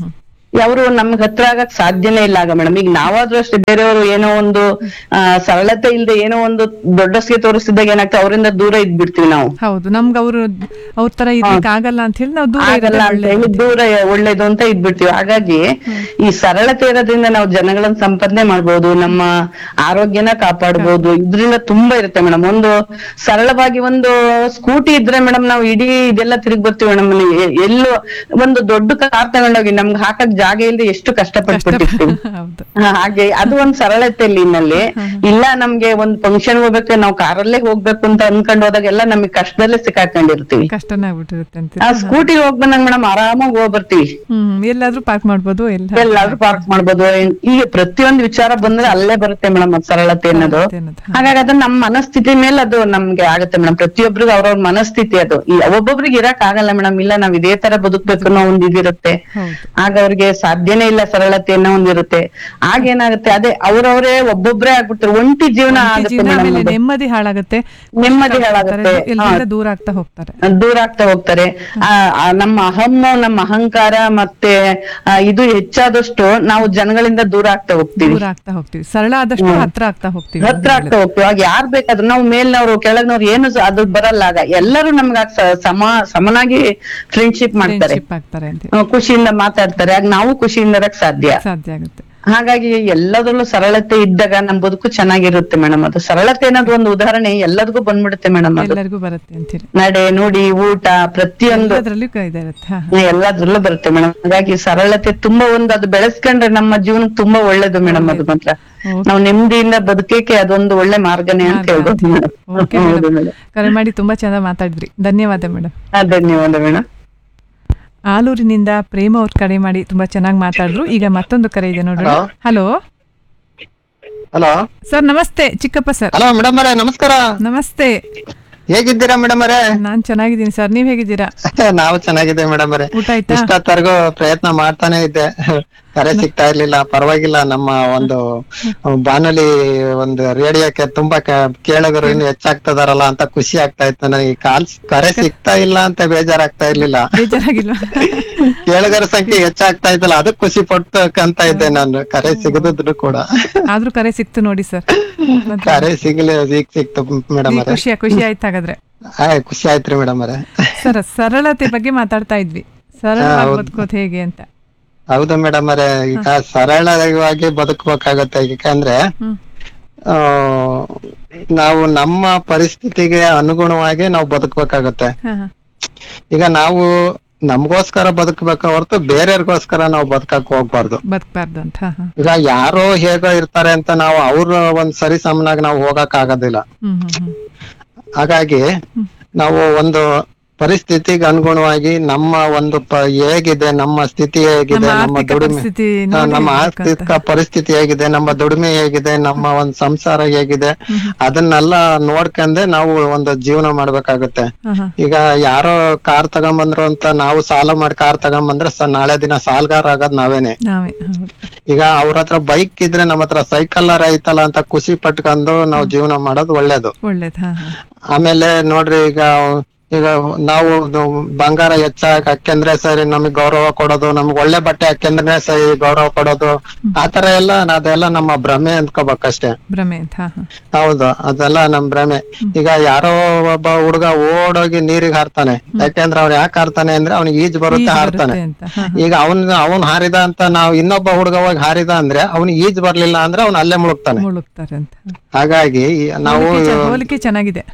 ಅವರು ನಮ್ಗ್ ಹತ್ರ ಆಗಕ್ ಸಾಧ್ಯನೇ ಇಲ್ಲ ಆಗ ಮೇಡಮ್ ಈಗ ನಾವಾದ್ರೂ ಅಷ್ಟೇ ಬೇರೆಯವರು ಏನೋ ಒಂದು ಆ, ಸರಳತೆ ಇಲ್ದೆ ಏನೋ ಒಂದು ದೊಡ್ಡಸ್ಗೆ ತೋರಿಸಿದಾಗ ಏನಾಗ್ತದೆ ಅವರಿಂದ ದೂರ ಇದ್ಬಿಡ್ತೀವಿ ನಾವು ಹೌದು ನಮ್ಗೆ ಅವರು ಅವ್ರ ತರ ಇರ್ಲಿಕ್ಕೆ ಆಗಲ್ಲ ಅಂತ ಹೇಳಿ ನಾವು ದೂರ ಆಗಲ್ಲ ಇರೋದೇ ಅಂತ ಒಳ್ಳೇದು. ಹೇಳಿ ದೂರ ಒಳ್ಳೇದು ಅಂತ ಇದ್ಬಿಡ್ತೀವಿ ಹಾಗಾಗಿ ಈ ಸರಳತೆ ಇರೋದ್ರಿಂದ ನಾವು ಜನಗಳನ್ನ ಸಂಪಾದನೆ ಮಾಡ್ಬೋದು ನಮ್ಮ ಆರೋಗ್ಯನ ಕಾಪಾಡ್ಬೋದು ಇದ್ರಿಂದ ತುಂಬಾ ಇರುತ್ತೆ ಮೇಡಮ್ ಒಂದು ಸರಳವಾಗಿ ಒಂದು ಸ್ಕೂಟಿ ಇದ್ರೆ ಮೇಡಮ್ ನಾವು ಇಡೀ ಇದೆಲ್ಲ ತಿರುಗಿ ಬರ್ತೀವಿ ಮೇಡಮ್ ಎಲ್ಲೋ ಒಂದು ದೊಡ್ಡ ಕಾರ್ ತಗೊಂಡೋಗಿ ನಮ್ಗೆ ಹಾಕಕ್ ಜಾಗ ಇಲ್ಲದೆ ಎಷ್ಟು ಕಷ್ಟಪಟ್ಬಿಟ್ಟಿರ್ತೀವಿ ಹೌದು ಹಾ, ಹಾಗೆ ಅದು ಒಂದ್ ಸರಳತೆ ಇನ್ನಲ್ಲಿ ಇಲ್ಲ ನಮ್ಗೆ ಒಂದ್ ಫಂಕ್ಷನ್ ಹೋಗ್ಬೇಕು ನಾವು ಕಾರಲ್ಲೇ ಹೋಗ್ಬೇಕು ಅಂತ ಅನ್ಕೊಂಡ್ ಹೋದಾಗೆಲ್ಲ ನಮಗೆ ಕಷ್ಟದಲ್ಲೇ ಸಿಕ್ಕಾಕೊಂಡಿರ್ತೀವಿ ಕಷ್ಟನೇ ಆಗ್ಬಿಟ್ಟಿರುತ್ತೆ ಅಂತ ಆ ಸ್ಕೂಟಿ ಹೋಗ್ ಬಂದಂಗ ಮೇಡಮ್ ಆರಾಮಾಗಿ ಹೋಗ್ ಬರ್ತೀವಿ ಹ್ಮ್ ಎಲ್ಲಾದ್ರೂ ಪಾರ್ಕ್ ಮಾಡ್ಬೋದು ಎಲ್ಲ ಎಲ್ಲಾದ್ರೂ ಪಾರ್ಕ್ ಮಾಡ್ಬೋದು ಈಗ ಪ್ರತಿಯೊಂದು ವಿಚಾರ ಬಂದ್ರೆ ಅಲ್ಲೇ ಬರುತ್ತೆ ಮೇಡಮ್ ಅದ್ ಸರಳತೆ ಅನ್ನೋದು ಸರಳತೆ ಅನ್ನೋದು, ಹಾ. ಹಾಗಾಗಿ ಅದು ನಮ್ಮ ಮನಸ್ಥಿತಿ ಮೇಲೆ ಅದು ನಮ್ಗೆ ಆಗುತ್ತೆ ಮೇಡಮ್ ಪ್ರತಿಯೊಬ್ಬರಿಗೂ ಅವ್ರವ್ರ ಮನಸ್ಥಿತಿ ಅದು ಈ ಒಬ್ಬೊಬ್ರಿಗೆ ಇರಕ್ ಆಗಲ್ಲ ಮೇಡಮ್ ಇಲ್ಲ ನಾವ್ ಇದೇ ತರ ಬದುಕ್ಬೇಕು ಅನ್ನೋ ಒಂದ್ ಇದಿರುತ್ತೆ ಹೌದು ಆಗ ಅವ್ರಿಗೆ ಸಾಧ್ಯನೇ ಇಲ್ಲ ಸರಳತೆ ಅನ್ನೋ ಒಂದಿರುತ್ತೆ ಆಗ ಏನಾಗುತ್ತೆ ಅದೇ ಅವ್ರವ್ರೇ ಒಬ್ಬೊಬ್ರೇ ಆಗ್ಬಿಡ್ತಾರೆ ಒಂಟಿ ಜೀವನ ಒಂಟಿ ಆಗುತ್ತೆ ಜೀವನ ಮೇಡಮ್ ಆಮೇಲೆ ನೆಮ್ಮದಿ ಹಾಳಾಗುತ್ತೆ ನೆಮ್ಮದಿ ಕಷ್ಟ ಹಾಳಾಗುತ್ತೆ. ಆಗ್ತಾರೆ, ಎಲ್ಲರಿಂದ ದೂರ ಆಗ್ತಾ ಹೋಗ್ತಾರೆ ದೂರ ಆಗ್ತಾ ಹೋಗ್ತಾರೆ ಆ, ಆ, ನಮ್ಮ ಅಹಮ್ಮು ನಮ್ಮ ಅಹಂಕಾರ ಮತ್ತೆ ಆ, ಇದು ಹೆಚ್ಚಾದಷ್ಟು ನಾವು ಜನಗಳಿಂದ ದೂರ ಆಗ್ತಾ ಹೋಗ್ತೀವಿ ದೂರ ಆಗ್ತಾ ಹೋಗ್ತೀವಿ ಸರಳ ಆದಷ್ಟು ಹತ್ರ ಆಗ್ತಾ ಹೋಗ್ತೀವಿ ಹತ್ರ ಆಗ್ತಾ ಹೋಗ್ತೀವಿ ಆಗ ಯಾರ್ ಬೇಕಾದ್ರು ನಾವು ಮೇಲ್ನವ್ರು ಕೆಳಗ್ನವ್ರು ಏನು ಸ- ಅದು ಬರಲ್ಲ ಆಗ ಎಲ್ಲರೂ ನಮ್ಗೆ ಆಗ ಸ- ಸಮ ಸಮನಾಗಿ ಫ್ರೆಂಡ್ಶಿಪ್ ಮಾಡ್ತಾರೆ ಫ್ರೆಂಡ್ಶಿಪ್ ಆಗ್ತಾರೆ ಅಂತ ಆ, ಖುಷಿಯಿಂದ ಮಾತಾಡ್ತಾರೆ ಆಗ ನಾವು ಖುಷಿಯಿಂದ ಇರಕ್ ಸಾಧ್ಯ ಸಾಧ್ಯ ಆಗುತ್ತೆ ಹಾಗಾಗಿ ಎಲ್ಲದರಲ್ಲೂ ಸರಳತೆ ಇದ್ದಾಗ ನಮ್ ಬದುಕು ಚೆನ್ನಾಗಿರುತ್ತೆ ಮೇಡಮ್ ಅದು ಸರಳತೆ ಅನ್ನೋದು ಒಂದು ಉದಾಹರಣೆ ಎಲ್ಲದಕ್ಕೂ ಬಂದ್ಬಿಡುತ್ತೆ ಮೇಡಮ್ ಅದು ಎಲ್ಲರಿಗೂ ಬರುತ್ತೆ ಅಂತೀರಿ ನಡೆ ನುಡಿ ಊಟ ಪ್ರತಿಯೊಂದು ಎಲ್ಲದ್ರಲ್ಲೂ ಕ- ಇದೆ ಇರುತ್ತೆ ಹಾ, ಹಾ. ಎಲ್ಲದ್ರಲ್ಲೂ ಬರುತ್ತೆ ಮೇಡಮ್ ಹಾಗಾಗಿ ಸರಳತೆ ತುಂಬಾ ಒಂದು ಅದು ಬೆಳೆಸ್ಕೊಂಡ್ರೆ ನಮ್ಮ ಜೀವನಕ್ಕೆ ತುಂಬಾ ಒಳ್ಳೇದು ಮೇಡಮ್ ಅದು ಮಾತ್ರ Okay. ನಾವು ನೆಮ್ಮದಿಯಿಂದ ಬದುಕಕ್ಕೆ ಅದೊಂದು ಒಳ್ಳೆ ಮಾರ್ಗನೇ ಅಂತ ಹೇಳ್ಬೋದು ಮೇಡಮ್ ಓಕೆ ಹೌದು ಮೇಡಮ್ ಮೇಡಮ್ ಕರೆ ಮಾಡಿ ತುಂಬಾ ಚೆನ್ನಾಗಿ ಮಾತಾಡಿದ್ರಿ ಧನ್ಯವಾದ ಮೇಡಮ್ ಧನ್ಯವಾದ ಮೇಡಮ್ ಆಲೂರಿನಿಂದ ಪ್ರೇಮ ಅವ್ರ ಕರೆ ಮಾಡಿ ತುಂಬಾ ಚೆನ್ನಾಗಿ ಮಾತಾಡಿದ್ರು ಈಗ ಮತ್ತೊಂದು ಕರೆ ಇದೆ ನೋಡೋಣ Hello. ಹಲೋ ಹಲೋ ಸರ್ ನಮಸ್ತೆ ಚಿಕ್ಕಪ್ಪ ಸರ್ ಹಲೋ ಮೇಡಮ್ ಅವರೇ ನಮಸ್ಕಾರ ನಮಸ್ತೆ ಹೇಗಿದ್ದೀರಾ ಮೇಡಮ್ ಅವರೇ ನಾನ್ ಚೆನ್ನಾಗಿದ್ದೀನಿ ಸರ್ ನೀವ್ ಹೇಗಿದ್ದೀರಾ ನಾವು ಚೆನ್ನಾಗಿದ್ದೇವೆ ಮೇಡಮ್ ಅವರೇ ಊಟ ಆಯ್ತಾ ಇಷ್ಟೊತ್ತರ್ಗು ಪ್ರಯತ್ನ ಮಾಡ್ತಾನೆ ಇದ್ದೆ ಕರೆ ಸಿಗ್ತಾ ಇರ್ಲಿಲ್ಲ ಪರವಾಗಿಲ್ಲ ನಮ್ಮ ಒಂದು ಬಾನುಲಿ ಒಂದು ರೇಡಿಯೋಕ್ಕೆ ತುಂಬಾ ಕ- ಕೇಳುಗರು ಇನ್ನು ಹೆಚ್ಚಾಗ್ತದಾರಲ್ಲ ಅಂತ ಖುಷಿ ಆಗ್ತಾ ಇತ್ತು ನನಗೆ ಕಾಲ್ ಕರೆ ಸಿಗ್ತಾ ಇಲ್ಲ ಅಂತ ಬೇಜಾರಾಗ್ತಾ ಇರ್ಲಿಲ್ಲ ಬೇಜಾರಾಗಿಲ್ವಾ ಕೇಳುಗರ ಸಂಖ್ಯೆ ಹೆಚ್ಚಾಗ್ತಾ ಇದ್ದಲ್ಲ ಅದಕ್ಕೆ ಖುಷಿ ಪಡ್ತಕ್ಕಂತ ಇದ್ದೆ ನಾನು ಕರೆ ಸಿಗದಿದ್ರು ಕೂಡ ಆದ್ರೂ ಕರೆ ಸಿಕ್ತು ನೋಡಿ ಸರ್ ಕರೆ ಸಿಗ್ಲಿ ಸಿಗ್ ಸಿಕ್ತು ಮೇಡಮ್ ಅವರೇ ಖುಷಿ ಖುಷಿ ಆಯ್ತು ಹಾಗಾದ್ರೆ ಆಯ್ ಖುಷಿ ಆಯ್ತ್ರಿ ಮೇಡಮ್ ಅವರೇ ಸರ್ ಸರಳತೆ ಬಗ್ಗೆ ಮಾತಾಡ್ತಾ ಇದ್ವಿ ಸರಳವಾಗಿ ಹೌದು. ಬದುಕೋದು ಹೇಗೆ ಅಂತ ಹೌದು ಮೇಡಮ್ ಅವರೇ ಈಗ ಸರಳವಾಗಿ ಬದುಕಬೇಕಾಗತ್ತೆ ಯಾಕಂದ್ರೆ ಹ್ಮ್ ಆ ನಾವು ನಮ್ಮ ಪರಿಸ್ಥಿತಿಗೆ ಅನುಗುಣವಾಗಿ ನಾವು ಬದುಕಬೇಕಾಗತ್ತೆ ಹಾ ಹಾ ಈಗ ನಾವು ನಮ್ಗೋಸ್ಕರ ಬದುಕಬೇಕು ಹೊರತು ಬೇರೆಯವ್ರಿಗೋಸ್ಕರ ನಾವು ಬದುಕಕ್ ಹೋಗ್ಬಾರ್ದು ಬದುಕಬಾರ್ದು ಅಂತ ಹಾ ಹಾ ಈಗ ಯಾರೋ ಹೇಗೋ ಇರ್ತಾರೆ ಅಂತ ನಾವು ಅವ್ರ ಒಂದ್ ಸರಿ ಸಮನಾಗಿ ನಾವು ಹೋಗಕ್ ಆಗೋದಿಲ್ಲ ಹ್ಮ್ ಹ್ಮ್ ಹ್ಮ್ ಹಾಗಾಗಿ ನಾವು ಒಂದು ಪರಿಸ್ಥಿತಿಗೆ ಅನುಗುಣವಾಗಿ ನಮ್ಮ ಒಂದು ಪ- ಹೇಗಿದೆ ನಮ್ಮ ಸ್ಥಿತಿ ಹೇಗಿದೆ ನಮ್ಮ ನಮ್ಮ ಆರ್ಥಿಕ ದುಡಿಮೆ ಪರಿಸ್ಥಿತಿ ಹಾ, ನೋಡಿ ನಮ್ಮ ಹೋಗ್ಬೇಕಂತ. ಆರ್ಥಿಕ ಪರಿಸ್ಥಿತಿ ಹೇಗಿದೆ ನಮ್ಮ ದುಡಿಮೆ ಹೇಗಿದೆ ನಮ್ಮ ಒಂದ್ ಸಂಸಾರ ಹೇಗಿದೆ ಅದನ್ನೆಲ್ಲ ನೋಡ್ಕೊಂಡೆ ನಾವು ಒಂದು ಜೀವನ ಮಾಡ್ಬೇಕಾಗುತ್ತೆ ಹಾ ಹಾ ಈಗ ಯಾರೋ ಕಾರ್ ತಗೊಂಬಂದ್ರು ಅಂತ ನಾವು ಸಾಲ ಮಾಡಿ ಕಾರ್ ತಗೊಂಬಂದ್ರೆ ಸ ನಾಳೆ ದಿನ ಸಾಲ್ಗಾರ ಆಗೋದ್ ನಾವೇನೆ ನಾವೇ ಹೌದು ಈಗ ಅವ್ರ ಹತ್ರ ಬೈಕ್ ಇದ್ರೆ ನಮ್ಮ ಹತ್ರ ಸೈಕಲ್ ಐತಲ್ಲ ಅಂತ ಖುಷಿ ಪಟ್ಕೊಂಡು ನಾವು ಜೀವನ ಮಾಡೋದು ಒಳ್ಳೇದು ಒಳ್ಳೇದು ಹಾ ಹಾ ಆಮೇಲೆ ನೋಡ್ರಿ ಈಗ ಈಗ ನಾವು ಇದು ಬಂಗಾರ ಹೆಚ್ಚಾಗಿ ಹಾಕ್ಯಂದ್ರೆ ಸರಿ ನಮಗ್ ಗೌರವ ಕೊಡೋದು ನಮ್ಗ್ ಒಳ್ಳೆ ಬಟ್ಟೆ ಹಾಕ್ಯಂದ್ರೆ ಸರಿ ಗೌರವ ಕೊಡೋದು ಆತರ ಎಲ್ಲ ಅದೆಲ್ಲ ನಮ್ಮ ಭ್ರಮೆ ಅಂದ್ಕೋಬೇಕಷ್ಟೇ ಭ್ರಮೆ ಅಂತ ಹಾ ಹಾ ಹೌದು ಅದೆಲ್ಲ ನಮ್ ಭ್ರಮೆ ಈಗ ಯಾರೋ ಒಬ್ಬ ಹುಡುಗ ಓಡೋಗಿ ನೀರಿಗೆ ಹಾರ್ತಾನೆ ಯಾಕೆಂದ್ರೆ ಅವ್ನ್ ಯಾಕೆ ಹಾರ್ತಾನೆ ಅಂದ್ರೆ ಅವ್ನಿಗೆ ಈಜ್ ಬರುತ್ತೆ ಈಜ್ ಹಾರ್ತಾನೆ ಬರುತ್ತೆ ಅಂತ ಹಾ ಈಗ ಅವನ್ ಅವನ್ ಹಾರಿದ ಅಂತ ನಾವು ಇನ್ನೊಬ್ಬ ಹುಡುಗ ಹೋಗಿ ಹಾರಿದ ಅಂದ್ರೆ ಅವ್ನಿಗೆ ಈಜ್ ಬರ್ಲಿಲ್ಲ ಅಂದ್ರೆ ಅವ್ನ್ ಅಲ್ಲೇ ಮುಳುಗ್ತಾನೆ ಮುಳುಗ್ತಾರೆ ಅಂತ ಹಾಗಾಗಿ ಈ ನಾವು ಹೋಲಿಕೆ ಚೆ- ಹೋಲಿಕೆ ಚೆನ್ನಾಗಿದೆ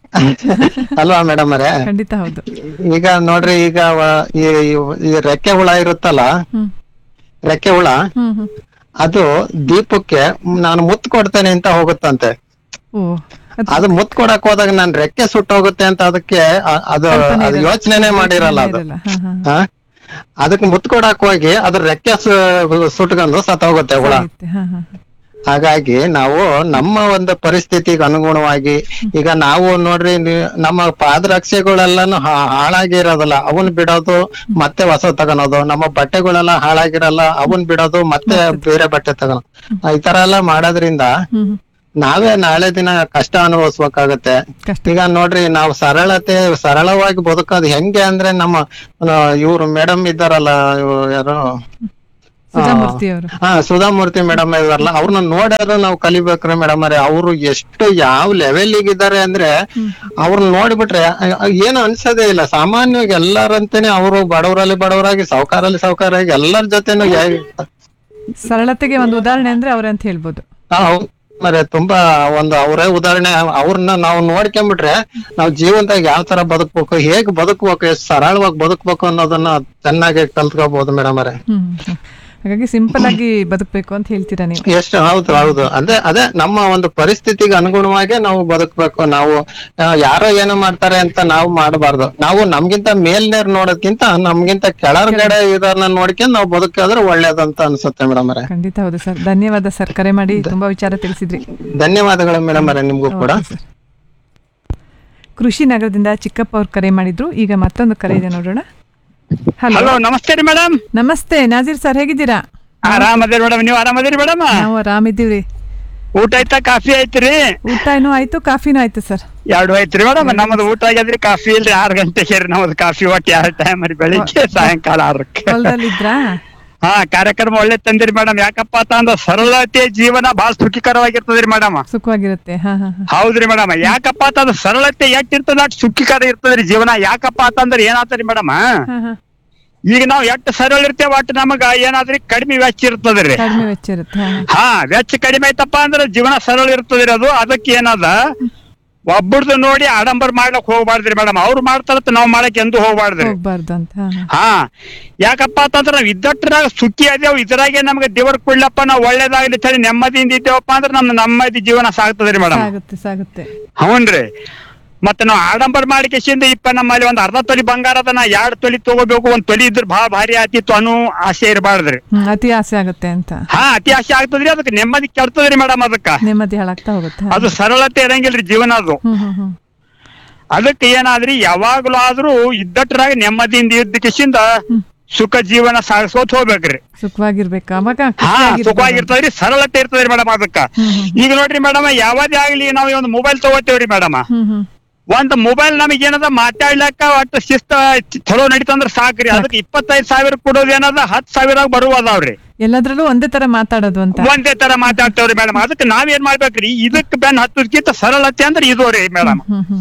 ಅಲ್ವಾ ಮೇಡಮ್ ಅವರೇ ಖಂಡಿತ ಹೌದು ಈಗ ನೋಡ್ರಿ ಈಗ ವ- ಈ ಈ- ಈ ರೆಕ್ಕೆ ಹುಳ ಇರುತ್ತಲ್ಲ ಹ್ಮ್ ರೆಕ್ಕೆ ಹುಳ ಹ್ಮ್ ಹ್ಮ್ ಅದು ದೀಪಕ್ಕೆ ನಾನು ಮುತ್ತು ಕೊಡ್ತೇನೆ ಅಂತ ಹೋಗುತ್ತಂತೆ ಓ ಅದು ಅದು ಮುತ್ತು ಕೊಡಕ್ ಹೋದಾಗ ನಾನ್ ರೆಕ್ಕೆ ಸುಟ್ಟೋಗುತ್ತೆ ಅಂತ ಅದಕ್ಕೆ ಅ- ಅದು ಕಲ್ಪನೆ ಅದು ಇರಲ್ಲ. ಯೋಚನೆನೆ ಮಾಡಿರಲ್ಲ ಅದು ಇರಲ್ಲ. ಹಾ, ಹಾ. ಹಾ ಅದಕ್ಕೆ ಮುತ್ತು ಕೊಡಕ್ ಹೋಗಿ ಅದ್ರ ರೆಕ್ಕೆ ಸು- ಸುಟ್ಕೊಂಡು ಸತ್ತೋಗುತ್ತೆ ಹುಳ ಸಾಯುತ್ತೆ. ಹಾ, ಹಾ. ಹಾಗಾಗಿ ನಾವು ನಮ್ಮ ಒಂದು ಪರಿಸ್ಥಿತಿಗೆ ಅನುಗುಣವಾಗಿ ಈಗ ನಾವು ನೋಡ್ರಿ ನಿ- ನಮ್ಮ ಪಾದರಕ್ಷೆಗಳೆಲ್ಲಾನು ಹಾ- ಹಾಳಾಗಿರೋದಲ್ಲ ಅವನ್ ಬಿಡೋದು ಮತ್ತೆ ಹೊಸ ತಗೊಳೋದು ನಮ್ಮ ಬಟ್ಟೆಗಳೆಲ್ಲ ಹಾಳಾಗಿರಲ್ಲ ಅವನ್ ಬಿಡೋದು ಮತ್ತೆ ಬೇರೆ ಬಟ್ಟೆ ತಗೊಳೋದು ಈ ತರ ಎಲ್ಲ ಮಾಡೋದ್ರಿಂದ ಹ್ಮ್ ಹ್ಮ್. ನಾವೇ ನಾಳೆ ದಿನ ಕಷ್ಟ ಅನುಭವಿಸ್ಬೇಕಾಗತ್ತೆ ಕಷ್ಟ ಈಗ ನೋಡ್ರಿ ನಾವು ಸರಳತೆ ಸರಳವಾಗಿ ಬದುಕೋದು ಹೆಂಗೆ ಅಂದ್ರೆ ನಮ್ಮ ಇವ್ರು ಮೇಡಮ್ ಇದ್ದಾರಲ್ಲ ಇವ್ರು ಯಾರು ಸುಧಾಮೂರ್ತಿ ಅವರು ಹಾ ಸುಧಾಮೂರ್ತಿ ಮೇಡಮ್ ಇದಾರಲ್ಲ ಅವ್ರನ್ನ ನೋಡಿದ್ರೆ ನಾವು ಕಲಿಬೇಕ್ರಿ ಮೇಡಮ್ ಅರೆ ಅವ್ರು ಎಷ್ಟು ಯಾವ ಲೆವೆಲ್ ಇದ್ದಾರೆ ಅಂದ್ರೆ ಅವ್ರನ್ನ ನೋಡ್ಬಿಟ್ರೆ ಅ- ಅ- ಏನು ಅನ್ಸೋದೇ ಇಲ್ಲ ಸಾಮಾನ್ಯವಾಗಿ ಎಲ್ಲರಂತೆನೆ ಅವರು ಬಡವರಲ್ಲಿ ಬಡವರಾಗಿ ಸಾವುಕಾರಲ್ಲಿ ಸಾವುಕಾರಾಗಿ ಎಲ್ಲರ ಜೊತೆನೂ ಯಾ- ಸರಳತೆಗೆ ಒಂದು ಉದಾಹರಣೆ ಅಂದ್ರೆ ಅವ್ರಂತ ಹೇಳ್ಬೋದು ಹಾ, ಹೌದು ಮರೆ ತುಂಬಾ ಒಂದು ಅವರೇ ಉದಾಹರಣೆ ಅವ್ರನ್ನ ನಾವು ನೋಡ್ಕೊಂಡ್ಬಿಟ್ರೆ ನಾವು ಜೀವನದಾಗ ಯಾವ ತರ ಬದುಕ್ಬೇಕು ಹೇಗ್ ಬದುಕ್ಬೇಕು ಎಷ್ಟು ಸರಳವಾಗಿ ಬದುಕ್ಬೇಕು ಅನ್ನೋದನ್ನ ಚೆನ್ನಾಗಿ ಕಲ್ತ್ಕೋಬಹುದು ಮೇಡಮ್ ಅವರೇ ಹ್ಮ್ ಹ್ಮ್. ಹಾಗಾಗಿ ಸಿಂಪಲ್ ಆಗಿ ಬದುಕಬೇಕು ಅಂತ ಹೇಳ್ತೀರಾ ನೀವು ಎಷ್ಟು ಹೌದು ಹೌದು ಅದೇ ಅದೇ ನಮ್ಮ ಒಂದು ಪರಿಸ್ಥಿತಿಗೆ ಅನುಗುಣವಾಗಿ ನಾವು ಬದುಕ್ಬೇಕು ನಾವು ಆ, ಯಾರೋ ಏನೋ ಮಾಡ್ತಾರೆ ಅಂತ ನಾವು ಮಾಡಬಾರ್ದು ನಾವು ನಮ್ಗಿಂತ ಮೇಲ್ನೇರ್ ನೋಡೋದ್ಕಿಂತ ನಮ್ಗಿಂತ ಕೆಳಗಡೆ ಇದನ್ನ ನೋಡ್ಕೊಂಡ್ ನಾವು ಬದುಕಿದ್ರೆ ಒಳ್ಳೇದಂತ ಅನ್ಸುತ್ತೆ ಮೇಡಮ್ ಅವರೇ ಖಂಡಿತ ಹೌದು ಸರ್ ಧನ್ಯವಾದ ಸರ್ ಕರೆ ಮಾಡಿ ತುಂಬಾ ವಿಚಾರ ತಿಳಿಸಿದ್ರಿ ಧನ್ಯವಾದಗಳು ಮೇಡಮ್ ಅವರೇ ನಿಮ್ಗೂ ಕೂಡ ಓಕೆ ಸರ್. ಕೃಷಿ ನಗರದಿಂದ ಚಿಕ್ಕಪ್ಪ ಅವ್ರು ಕರೆ ಮಾಡಿದ್ರು ಈಗ ಮತ್ತೊಂದು ಕರೆ ಇದೆ ನೋಡೋಣ ಹಲೋ ಹಲೋ ನಮಸ್ತೆ ರೀ ಮೇಡಮ್ ನಮಸ್ತೆ ನಾಜೀರ್ ಸರ್ ಹೇಗಿದ್ದೀರಾ ಆರಾಮದಿರಿ ಮೇಡಮ್ ನೀವು ಆರಾಮದಿರಿ ಮೇಡಮ್ ನಾವು ಆರಾಮಿದ್ದೀವ್ರಿ ಊಟ ಆಯ್ತಾ ಕಾಫಿ ಆಯ್ತ್ರಿ ಊಟ ಏನೋ ಆಯ್ತು ಕಾಫಿನೂ ಆಯ್ತು ಸರ್ ಎರಡು ಆಯ್ತ್ರಿ ಮೇಡಮ್ ನಮ್ಮದು ಊಟ ಆಗ್ಯದ್ರಿ ಕಾಫಿ ಇಲ್ರಿ ಆರು ಗಂಟೆಗೆ ರೀ ನಮ್ಮದು ಕಾಫಿ ಒಟ್ಟು ಎರಡು ಟೈಮ್ ರೀ ಬೆಳಿಗ್ಗೆ ಸಾಯಂಕಾಲ ಆರಕ್ಕೆ ಹೊಲದಲ್ಲಿದ್ರಾ ಹಾ ಕಾರ್ಯಕ್ರಮ ಒಳ್ಳೆ ತಂದಿರಿ ಮೇಡಮ್ ಯಾಕಪ್ಪ ಅಂತ ಅಂದ್ರ ಸರಳತೆ ಜೀವನ ಬಹಳ ಸುಖಿಕರವಾಗಿರ್ತದ್ರಿ ಮೇಡಮ್ ಸುಖವಾಗಿರುತ್ತೆ ಹಾ ಹಾ ಹಾ ಹೌದ್ರಿ ಮೇಡಮ್ ಯಾಕಪ್ಪ ಅಂತಂದ್ರ ಸರಳತೆ ಎಷ್ಟ್ ಇರ್ತದ ಅಷ್ಟ್ ಸುಖಿಕರ ಇರ್ತದ್ರಿ ಜೀವನ ಯಾಕಪ್ಪ ಅಂತಂದ್ರ ಏನಾತರಿ ಮೇಡಮ್ ಹಾ ಹಾ ಈಗ ನಾವ್ ಎಷ್ಟು ಸರಳ ಇರ್ತೇವ ಒಟ್ಟು ನಮಗ ಏನಾದ್ರಿ ಕಡಿಮೆ ವೆಚ್ಚ ಇರ್ತದ್ರಿ ಕಡಿಮೆ ವೆಚ್ಚ ಇರುತ್ತೆ ಹಾ ಹಾ. ಹಾ ವೆಚ್ಚ ಕಡಿಮೆ ಐತಪ್ಪ ಅಂದ್ರೆ ಜೀವನ ಸರಳ ಇರ್ತದ್ರಿ ಅದು ಅದಕ್ಕೆ ಏನದ ಒಬ್ಬರದು ನೋಡಿ ಆಡಂಬರ ಮಾಡ್ಲಕ್ ಹೋಗ್ಬಾರ್ದ್ರಿ ಮೇಡಮ್ ಅವ್ರು ಮಾಡ್ತಾರತ್ತ ನಾವ್ ಮಾಡಕ್ ಎಂದೂ ಹೋಗ್ಬಾರ್ದ್ರಿ ಹೋಗ್ಬಾರ್ದು ಅಂತ ಹಾ ಹಾ ಹಾ ಯಾಕಪ್ಪ ಅಂತಂದ್ರ ನಾವ್ ಇದ್ದಟ್ರಾಗ ಸುಖಿ ಅದೇವ್ ಇದ್ರಾಗೆ ನಮ್ಗೆ ದೇವರ್ ಕೊಡ್ಲಪ್ಪ ನಾವ್ ಒಳ್ಳೇದಾಗ್ಲಿ ಅಂತ ಹೇಳಿ ನೆಮ್ಮದಿಯಿಂದ ಇದ್ದೇವಪ್ಪ ಅಂದ್ರೆ ನಮ್ ನೆಮ್ಮದಿ ಜೀವನ ಸಾಗ್ತದ್ರಿ ಮೇಡಮ್ ಸಾಗುತ್ತೆ ಸಾಗುತ್ತೆ ಹೌನ್ರಿ ಮತ್ತೆ ನಾವು ಆಡಂಬರ ಮಾಡಿಕೆಸಿಂದ ಇಪ್ಪ ನಮ್ಮಲ್ಲಿ ಒಂದ್ ಅರ್ಧ ತೊಲಿ ಬಂಗಾರ ಅದ ನಾ ಎರಡ್ ತೊಲಿ ತಗೋಬೇಕು ಒಂದ್ ತೊಲಿ ಇದ್ರ ಬಹಳ ಭಾರಿ ಆತಿತ್ತು ಅನ್ನೋ ಆಸೆ ಇರಬಾರ್ದ್ರಿ ಹ್ಮ್ ಅತಿ ಆಸೆ ಆಗುತ್ತೆ ಅಂತ ಹಾ ಅತಿ ಆಸೆ ಆಗ್ತದ್ರಿ ಅದಕ್ಕೆ ನೆಮ್ಮದಿ ಕೆಡ್ತದ್ರಿ ಮೇಡಮ್ ಅದಕ್ಕ ನೆಮ್ಮದಿ ಹಾಳಾಗ್ತಾ ಹೋಗುತ್ತೆ ಹಾ. ಅದು ಸರಳತೆ ಇರಂಗಿಲ್ರಿ ಜೀವನ ಅದು ಹ್ಮ್ ಹ್ಮ್ ಹ್ಮ್ ಅದಕ್ಕೆ ಏನಾದ್ರಿ ಯಾವಾಗ್ಲೂ ಆದ್ರೂ ಇದ್ದಟ್ರಾಗ ನೆಮ್ಮದಿಯಿಂದ ಇದ್ದ ಕಿಸಿಂದ ಸುಖ ಜೀವನ ಸಾಗಿಸೋತ್ ಹೋಗ್ಬೇಕ್ರಿ ಸುಖವಾಗಿರ್ಬೇಕು ಅವಾಗ ಹಾ ಖುಷಿಯಾಗಿರ್ಬೇಕು. ಸುಖವಾಗಿರ್ತದ್ರಿ ಸರಳತೆ ಇರ್ತದ್ರಿ ಮೇಡಮ್ ಅದಕ್ಕ ಈಗ ನೋಡ್ರಿ ಮೇಡಮ್ ಯಾವದೇ ಆಗ್ಲಿ ನಾವ್ ಒಂದು ಮೊಬೈಲ್ ತಗೋತೇವ್ರಿ ಮೇಡಮ್ ಹ್ಮ್ ಹ್ಮ್ ಒಂದ್ ಮೊಬೈಲ್ ನಮಗ್ ಏನದ ಮಾತಾಡ್ಲಕ್ಕ ಒಟ್ಟು ಶಿಸ್ತ ಚ- ಚಲೋ ನಡೀತಂದ್ರ ಸಾಕ್ರಿ ಅದಕ್ಕೆ ಇಪ್ಪತ್ತೈದ್ ಸಾವಿರ ಕೊಡೋದು ಏನದ ಹತ್ ಸಾವಿರ ಬರುವದಾವ್ರಿ ಎಲ್ಲದ್ರಲ್ಲೂ ಒಂದೇ ತರ ಮಾತಾಡೋದು ಅಂತ ಒಂದೇ ತರ ಮಾತಾಡ್ತೇವ್ರಿ ಮೇಡಮ್ ಅದಕ್ಕೆ ನಾವೇನ್ ಮಾಡ್ಬೇಕ್ರಿ ಇದಕ್ ಬೆನ್ ಹತ್ತೋದ್ಕಿಂತ ಸರಳತೆ ಅಂದ್ರೆ ಇದು ರೀ ಮೇಡಮ್ ಹ್ಮ್ ಹ್ಮ್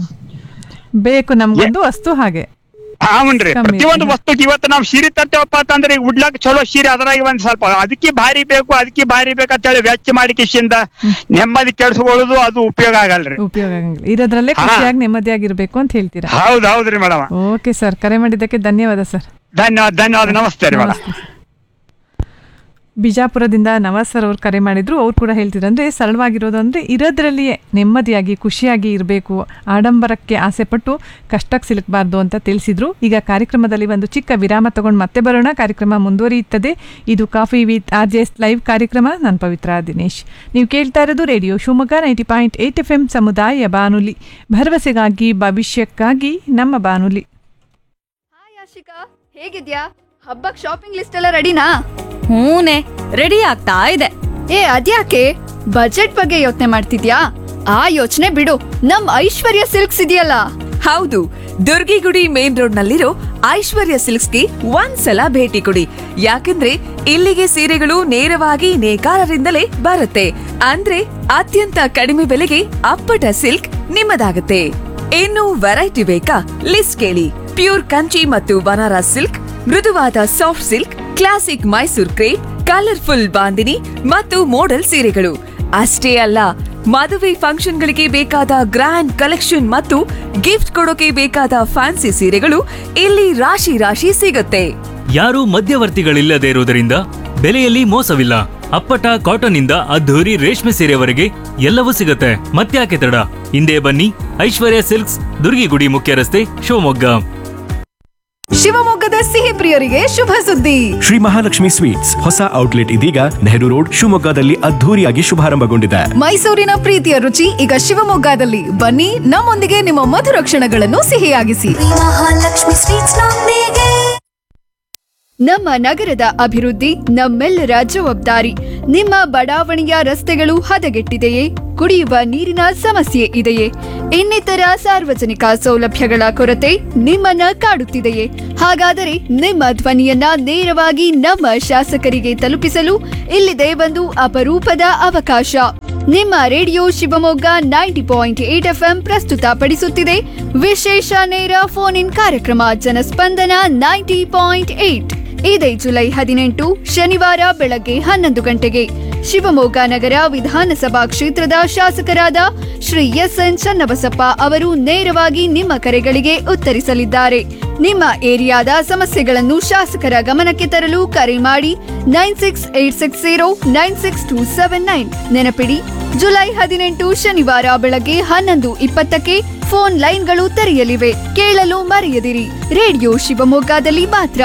ಬೇಕು ನಮ್ಗೊಂದು ವಸ್ತು ಹಾಗೆ ಹೌನ್ರಿ ಕಮ್ಮಿ. ಪ್ರತಿಯೊಂದು ವಸ್ತುಕ್ ಇವತ್ತು ನಾವ್ ಸೀರೆ ತರ್ತೇವಪ್ಪ ಅಂತಂದ್ರೆ ಈಗ ಉಡ್ಲಕ್ ಚಲೋ ಸೀರೆ ಅದ್ರಾಗ ಒಂದ್ ಸ್ವಲ್ಪ ಅದಕ್ಕೆ ಭಾರಿ ಬೇಕು ಅದಕ್ಕೆ ಭಾರಿ ಬೇಕಂತ ಹೇಳಿ ವೆಚ್ಚ ಮಾಡಿ ಕಿಶಿಂದ ನೆಮ್ಮದಿ ಕೆಡ್ಸ್ಕೊಳ್ಳೋದು ಅದು ಉಪಯೋಗ ಆಗಲ್ರಿ ಉಪಯೋಗ ಆಗಂಗಿಲ್ಲ ಇರೋದ್ರಲ್ಲೇ ಹಾ. ಖುಷಿಯಾಗಿ ನೆಮ್ಮದಿಯಾಗಿರ್ಬೇಕು ಅಂತ ಹೇಳ್ತೀರಾ ಹೌದ್ ಹೌದ್ರಿ ಮೇಡಮ್ ಓಕೆ ಸರ್ ಕರೆ ಮಾಡಿದ್ದಕ್ಕೆ ಧನ್ಯವಾದ ಸರ್ ಧನ್ಯವಾದ ಧನ್ಯವಾದ ನಮಸ್ತೆ ರೀ ಮೇಡಮ್ ಬಿಜಾಪುರದಿಂದ ನವಾಜ್ ಸರ್ ಅವ್ರು ಕರೆ ಮಾಡಿದ್ರು ಅವ್ರು ಕೂಡ ಹೇಳ್ತಿದ್ರು ಅಂದ್ರೆ ಸರಳವಾಗಿರೋದು ಅಂದ್ರೆ ಇರೋದ್ರಲ್ಲಿಯೇ ನೆಮ್ಮದಿಯಾಗಿ ಖುಷಿಯಾಗಿ ಇರಬೇಕು ಆಡಂಬರಕ್ಕೆ ಆಸೆ ಪಟ್ಟು ಕಷ್ಟಕ್ಕೆ ಸಿಲುಕಬಾರ್ದು ಅಂತ ತಿಳಿಸಿದ್ರು ಈಗ ಕಾರ್ಯಕ್ರಮದಲ್ಲಿ ಒಂದು ಚಿಕ್ಕ ವಿರಾಮ ತಗೊಂಡು ಮತ್ತೆ ಬರೋಣ ಕಾರ್ಯಕ್ರಮ ಮುಂದುವರಿಯುತ್ತದೆ ಇದು coffee with R J S live ಕಾರ್ಯಕ್ರಮ ನಾನು ಪವಿತ್ರ ದಿನೇಶ್ ನೀವು ಕೇಳ್ತಾ ಇರೋದು radio Shivamogga ninety point eight F M ಸಮುದಾಯ ಬಾನುಲಿ ಭರವಸೆಗಾಗಿ ಭವಿಷ್ಯಕ್ಕಾಗಿ ನಮ್ಮ ಬಾನುಲಿ ಹಾಯ್ ಆಶಿಕಾ ಹೇಗಿದ್ಯಾ ಹಬ್ಬಕ್ ಶಾಪಿಂಗ್ ಲಿಸ್ಟ್ ಎಲ್ಲ ರೆಡಿನಾ ಹೂನೆ ರೆಡಿ ಆಗ್ತಾ ಇದೆ ಏ ಅದ್ಯಾಕೆ ಬಜೆಟ್ ಬಗ್ಗೆ ಯೋಚನೆ ಮಾಡ್ತಿದ್ಯಾ ಆ ಯೋಚನೆ ಬಿಡು ನಮ್ ಐಶ್ವರ್ಯ ಸಿಲ್ಕ್ಸ್ ಇದೆಯಲ್ಲ ಹೌದು ದುರ್ಗಿಗುಡಿ ಮೇನ್ ರೋಡ್ ನಲ್ಲಿರೋ ಐಶ್ವರ್ಯ ಸಿಲ್ಕ್ಸ್ಗೆ ಒಂದ್ಸಲ ಭೇಟಿ ಕೊಡಿ ಯಾಕಂದ್ರೆ ಇಲ್ಲಿಗೆ ಸೀರೆಗಳು ನೇರವಾಗಿ ನೇಕಾರರಿಂದಲೇ ಬರುತ್ತೆ ಅಂದ್ರೆ ಅತ್ಯಂತ ಕಡಿಮೆ ಬೆಲೆಗೆ ಅಪ್ಪಟ ಸಿಲ್ಕ್ ನಿಮ್ಮದಾಗುತ್ತೆ ಇನ್ನು ವೆರೈಟಿ ಬೇಕಾ ಲಿಸ್ಟ್ ಕೇಳಿ ಪ್ಯೂರ್ ಕಂಚಿ ಮತ್ತು ಬನಾರಸ್ ಸಿಲ್ಕ್ ಮೃದುವಾದ soft silk classic Mysore crepe colourful bandhani ಮತ್ತು ಮೋಡಲ್ ಸೀರೆಗಳು ಅಷ್ಟೇ ಅಲ್ಲ ಮದುವೆ ಫಂಕ್ಷನ್ಗಳಿಗೆ ಬೇಕಾದ ಗ್ರ್ಯಾಂಡ್ ಕಲೆಕ್ಷನ್ ಮತ್ತು ಗಿಫ್ಟ್ ಕೊಡೋಕೆ ಬೇಕಾದ ಫ್ಯಾನ್ಸಿ ಸೀರೆಗಳು ಇಲ್ಲಿ ರಾಶಿ ರಾಶಿ ಸಿಗುತ್ತೆ ಯಾರೂ ಮಧ್ಯವರ್ತಿಗಳಿಲ್ಲದೆ ಇರುವುದರಿಂದ ಬೆಲೆಯಲ್ಲಿ ಮೋಸವಿಲ್ಲ ಅಪ್ಪಟ ಕಾಟನ್ ಇಂದ ಅದ್ಧೂರಿ ರೇಷ್ಮೆ ಸೀರೆವರೆಗೆ ಎಲ್ಲವೂ ಸಿಗುತ್ತೆ ಮತ್ತ್ಯಾಕೆ ತಡ ಹಿಂದೆ ಬನ್ನಿ ಐಶ್ವರ್ಯ ಸಿಲ್ಕ್ಸ್ ದುರ್ಗಿಗುಡಿ ಮುಖ್ಯ ರಸ್ತೆ ಶಿವಮೊಗ್ಗ ಶಿವಮೊಗ್ಗದ ಸಿಹಿ ಪ್ರಿಯರಿಗೆ ಶುಭ ಸುದ್ದಿ ಶ್ರೀ ಮಹಾಲಕ್ಷ್ಮಿ ಸ್ವೀಟ್ಸ್ ಹೊಸ ಔಟ್ಲೆಟ್ ಇದೀಗ ನೆಹರು ರೋಡ್ ಶಿವಮೊಗ್ಗದಲ್ಲಿ ಅದ್ಧೂರಿಯಾಗಿ ಶುಭಾರಂಭಗೊಂಡಿದೆ ಮೈಸೂರಿನ ಪ್ರೀತಿಯ ರುಚಿ ಈಗ ಶಿವಮೊಗ್ಗದಲ್ಲಿ ಬನ್ನಿ ನಮ್ಮೊಂದಿಗೆ ನಿಮ್ಮ ಮಧುರ ಕ್ಷಣಗಳನ್ನು ಸಿಹಿಯಾಗಿಸಿ ಮಹಾಲಕ್ಷ್ಮಿ ಸ್ವೀಟ್ಸ್ ನೊಂದಿಗೆ ನಮ್ಮ ನಗರದ ಅಭಿವೃದ್ಧಿ ನಮ್ಮೆಲ್ಲರ ಜವಾಬ್ದಾರಿ ನಿಮ್ಮ ಬಡಾವಣೆಯ ರಸ್ತೆಗಳು ಹದಗೆಟ್ಟಿದೆಯೇ ಕುಡಿಯುವ ನೀರಿನ ಸಮಸ್ಯೆ ಇದೆಯೇ ಇನ್ನಿತರ ಸಾರ್ವಜನಿಕ ಸೌಲಭ್ಯಗಳ ಕೊರತೆ ನಿಮ್ಮನ್ನ ಕಾಡುತ್ತಿದೆಯೇ ಹಾಗಾದರೆ ನಿಮ್ಮ ಧ್ವನಿಯನ್ನ ನೇರವಾಗಿ ನಮ್ಮ ಶಾಸಕರಿಗೆ ತಲುಪಿಸಲು ಇಲ್ಲಿದೆ ಒಂದು ಅಪರೂಪದ ಅವಕಾಶ ನಿಮ್ಮ radio Shivamogga ninety point eight FM ಪ್ರಸ್ತುತಪಡಿಸುತ್ತಿದೆ ವಿಶೇಷ ನೇರ ಫೋನ್ ಇನ್ ಕಾರ್ಯಕ್ರಮ ಜನಸ್ಪಂದನ ನೈಂಟಿ ಪಾಯಿಂಟ್ ಏಟ್ ಇದೇ ಜುಲೈ ಹದಿನೆಂಟು ಶನಿವಾರ ಬೆಳಗ್ಗೆ ಹನ್ನೊಂದು ಗಂಟೆಗೆ ಶಿವಮೊಗ್ಗ ನಗರ ವಿಧಾನಸಭಾ ಕ್ಷೇತ್ರದ ಶಾಸಕರಾದ ಶ್ರೀ ಎಸ್ ಎನ್ ಚನ್ನಬಸಪ್ಪ ಅವರು ನೇರವಾಗಿ ನಿಮ್ಮ ಕರೆಗಳಿಗೆ ಉತ್ತರಿಸಲಿದ್ದಾರೆ ನಿಮ್ಮ ಏರಿಯಾದ ಸಮಸ್ಯೆಗಳನ್ನು ಶಾಸಕರ ಗಮನಕ್ಕೆ ತರಲು ಕರೆ ಮಾಡಿ nine six eight six zero nine six two seven nine ನೆನಪಿಡಿ ಜುಲೈ ಹದಿನೆಂಟು ಶನಿವಾರ ಬೆಳಗ್ಗೆ ಹನ್ನೊಂದು ಇಪ್ಪತ್ತಕ್ಕೆ ಫೋನ್ ಲೈನ್ಗಳು ತೆರೆಯಲಿವೆ ಕೇಳಲು ಮರೆಯದಿರಿ ರೇಡಿಯೋ ಶಿವಮೊಗ್ಗದಲ್ಲಿ ಮಾತ್ರ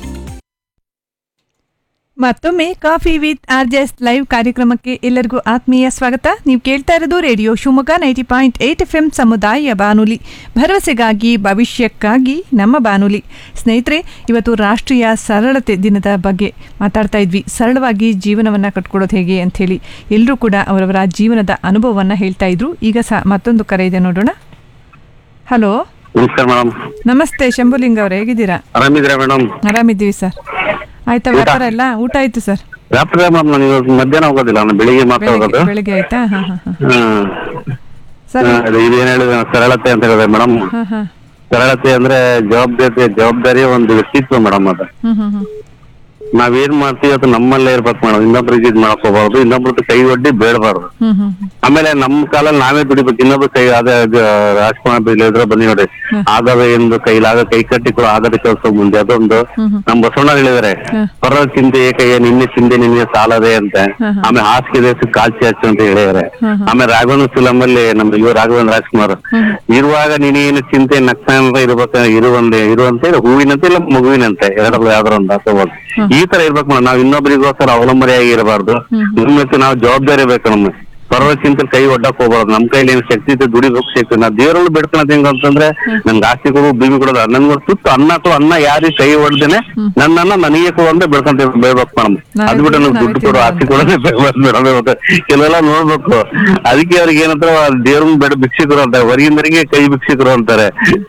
ಮತ್ತೊಮ್ಮೆ ಕಾಫಿ ವಿತ್ ಆರ್ಜೆಸ್ ಲೈವ್ ಕಾರ್ಯಕ್ರಮಕ್ಕೆ ಎಲ್ಲರಿಗೂ ಆತ್ಮೀಯ ಸ್ವಾಗತ ನೀವು ಕೇಳ್ತಾ ಇರೋದು radio Shivamogga ninety point eight F M ಸಮುದಾಯ ಬಾನುಲಿ ಭರವಸೆಗಾಗಿ ಭವಿಷ್ಯಕ್ಕಾಗಿ ನಮ್ಮ ಬಾನುಲಿ ಸ್ನೇಹಿತರೆ ಇವತ್ತು ರಾಷ್ಟ್ರೀಯ ಸರಳತೆ ದಿನದ ಬಗ್ಗೆ ಮಾತಾಡ್ತಾ ಇದ್ವಿ ಸರಳವಾಗಿ ಜೀವನವನ್ನು ಕಟ್ಕೊಳ್ಳೋದು ಹೇಗೆ ಅಂಥೇಳಿ ಎಲ್ಲರೂ ಕೂಡ ಅವರವರ ಜೀವನದ ಅನುಭವವನ್ನು ಹೇಳ್ತಾ ಇದ್ರು ಈಗ ಸಹ ಮತ್ತೊಂದು ಕರೆ ಇದೆ ನೋಡೋಣ ಹಲೋ ನಮಸ್ಕಾರ ಮೇಡಮ್ ನಮಸ್ತೆ ಶಂಭುಲಿಂಗ ಅವರು ಹೇಗಿದ್ದೀರಾ ಆರಾಮಿದ್ದೀರಾ ಮೇಡಮ್ ಆರಾಮಿದ್ದೀವಿ ಸರ್ ಆಯ್ತಾ ವ್ಯಾಪಾರ ಎಲ್ಲ ಊಟ ಆಯ್ತು ಸರ್ ವ್ಯಾಪಾರ ಮೇಡಮ್ ನಾನು ಇವತ್ತು ಮಧ್ಯಾಹ್ನ ಹೋಗೋದಿಲ್ಲ ನಾನು ಬೆಳಿಗ್ಗೆ ಮಾತ್ರ ಹೋಗೋದು ಬೆಳಿಗ್ಗೆ ಬೆಳಿಗ್ಗೆ ಆಯ್ತಾ ಹಾ ಹಾ ಹಾ ಹ್ಮ್ ಸರ್ ಹಾ, ಅದು ಇದೇನ್ ಹೇಳಿದ್ರೆ ಸರಳತೆ ಅಂತ ಹೇಳಿದ್ರೆ ಮೇಡಮ್ ಹಾ ಹಾ ಸರಳತೆ ಅಂದ್ರೆ ಜವಾಬ್ದಾರಿ ಜವಾಬ್ದಾರಿ ಒಂದು ವ್ಯಕ್ತಿತ್ವ ಮೇಡಮ್ ಅದು ಹ್ಮ್ ಹ್ಮ್ ಹ್ಮ್ ನಾವೇನ್ ಮಾಡ್ತೀವಿ ಅದು ನಮ್ಮಲ್ಲೇ ಇರ್ಬೇಕು ಮೇಡಮ್ ಇನ್ನೊಬ್ರಿಗೆ ಇದ್ ಮಾಡಕ್ ಹೋಗ್ಬಾರ್ದು ಇನ್ನೊಬ್ರದ್ದು ಕೈ ಒಡ್ಡಿ ಬೇಡಬಾರ್ದು ಹ್ಮ್ ಹ್ಮ್ ಹ್ಮ್ ಆಮೇಲೆ ನಮ್ ಕಾಲಲ್ಲಿ ನಾವೇ ದುಡಿಬೇಕು ಇನ್ನೊಬ್ರು ಕೈ ಅದೇ ಗ- ರಾಜ್ಕುಮಾರ್ ಇದ್ರೆ ಬನ್ನಿ ನೋಡಿ ಆಗದ ಎಂದು ಕೈಲಾಗ ಕೈ ಕಟ್ಟಿ ಕೂಡ ಆಗದ ಕೆಲಸ ಮುಂದೆ ಅದೊಂದು ನಮ್ ಬಸವಣ್ಣ ಹೇಳಿದಾರೆ ಪರ ಚಿಂತೆ ಏಕ ಏನ್ ನಿನ್ನೆ ಚಿಂತೆ ನಿನ್ನೆ ಸಾಲದೆ ಅಂತ ಆಮೇಲೆ ಹಾಸಿಗೆ ದೇಶ ಕಾಲ್ಚಿ ಹಚ್ಚು ಅಂತ ಹೇಳಿದಾರೆ ಆಮೇಲೆ ರಾಘವೇಂದ್ರ ಫಿಲಮ್ ಅಲ್ಲಿ ನಮ್ ಇವ ರಾಘವೇಂದ್ರ ರಾಜ್ಕುಮಾರ್ ಇರುವಾಗ ನೀನೇನು ಚಿಂತೆ ನಗ್ತಾನ ಇರ್ಬೇಕ ಇರುವಂದೆ ಇರುವಂತೆ ಹೂವಿನಂತೆ ಇಲ್ಲ ಮಗುವಿನಂತೆ ಎರಡರಲ್ಲಿ ಯಾವ್ದಾರ ಒಂದು ಹಾಕೋಬಹುದು ಈ ತರ ಇರ್ಬೇಕು ಮೇಡಮ್ ನಾವ್ ಇನ್ನೊಬ್ಬರಿಗೋಸ್ಕರ ಅವಲಂಬನೆಯಾಗಿ ಇರಬಾರ್ದು ಮತ್ತೆ ನಾವು ಜವಾಬ್ದಾರಿ ಬೇಕು ನಮ್ಗೆ ಪರ್ವ ಚಿಂತೆ ಕೈ ಒಡ್ಡಕ್ ಹೋಗ್ಬಾರ್ದು ನಮ್ ಕೈಲಿ ಏನ್ ಶಕ್ತಿ ಇದೆ ದುಡಿಬೇಕು ಶಕ್ತಿ ನಾ ದೇವರಲ್ಲಿ ಬೇಡ್ಕೊಳತ್ ಹೆಂಗ ಅಂತಂದ್ರೆ ನನ್ಗೆ ಆಸ್ತಿ ಕೊಡು ಭೂಮಿ ಕೊಡೋದು ನನ್ಗೆ ಒಂದು ತುತ್ತು ಅನ್ನ ಕೊಡು ಅನ್ನ ಯಾರಿಗೆ ಕೈ ಹೊಡ್ದೇನೆ ನನ್ನನ್ನ ನನಗೆ ಕೊಡು ಅಂತ ಬೇಡ್ಕೊಂತ ಬೇಡ್ಬೇಕು ಮೇಡಮ್ ನಾವೇ ಅದ್ ಬಿಟ್ಟು ತಿಂದು ನನ್ಗೆ ದುಡ್ಡು ನಾವೇ ಕೊಡು ಆಸ್ತಿ ಕೊಡೋದೇ ಮೇಡಮ್ ಕೆಲವೆಲ್ಲ ನೋಡ್ಬೇಕು ಅದಕ್ಕೆ ಅವ್ರಿಗೆ ಏನಂತ ದೇವ್ರನ್ನ ಬೇಡ ಭಿಕ್ಷಕರು ಅಂತಾರೆ ಹೊರಗಿಂದರಿಗೆ ಕೈ ಭಿಕ್ಷಕರು ಅಂತಾರೆ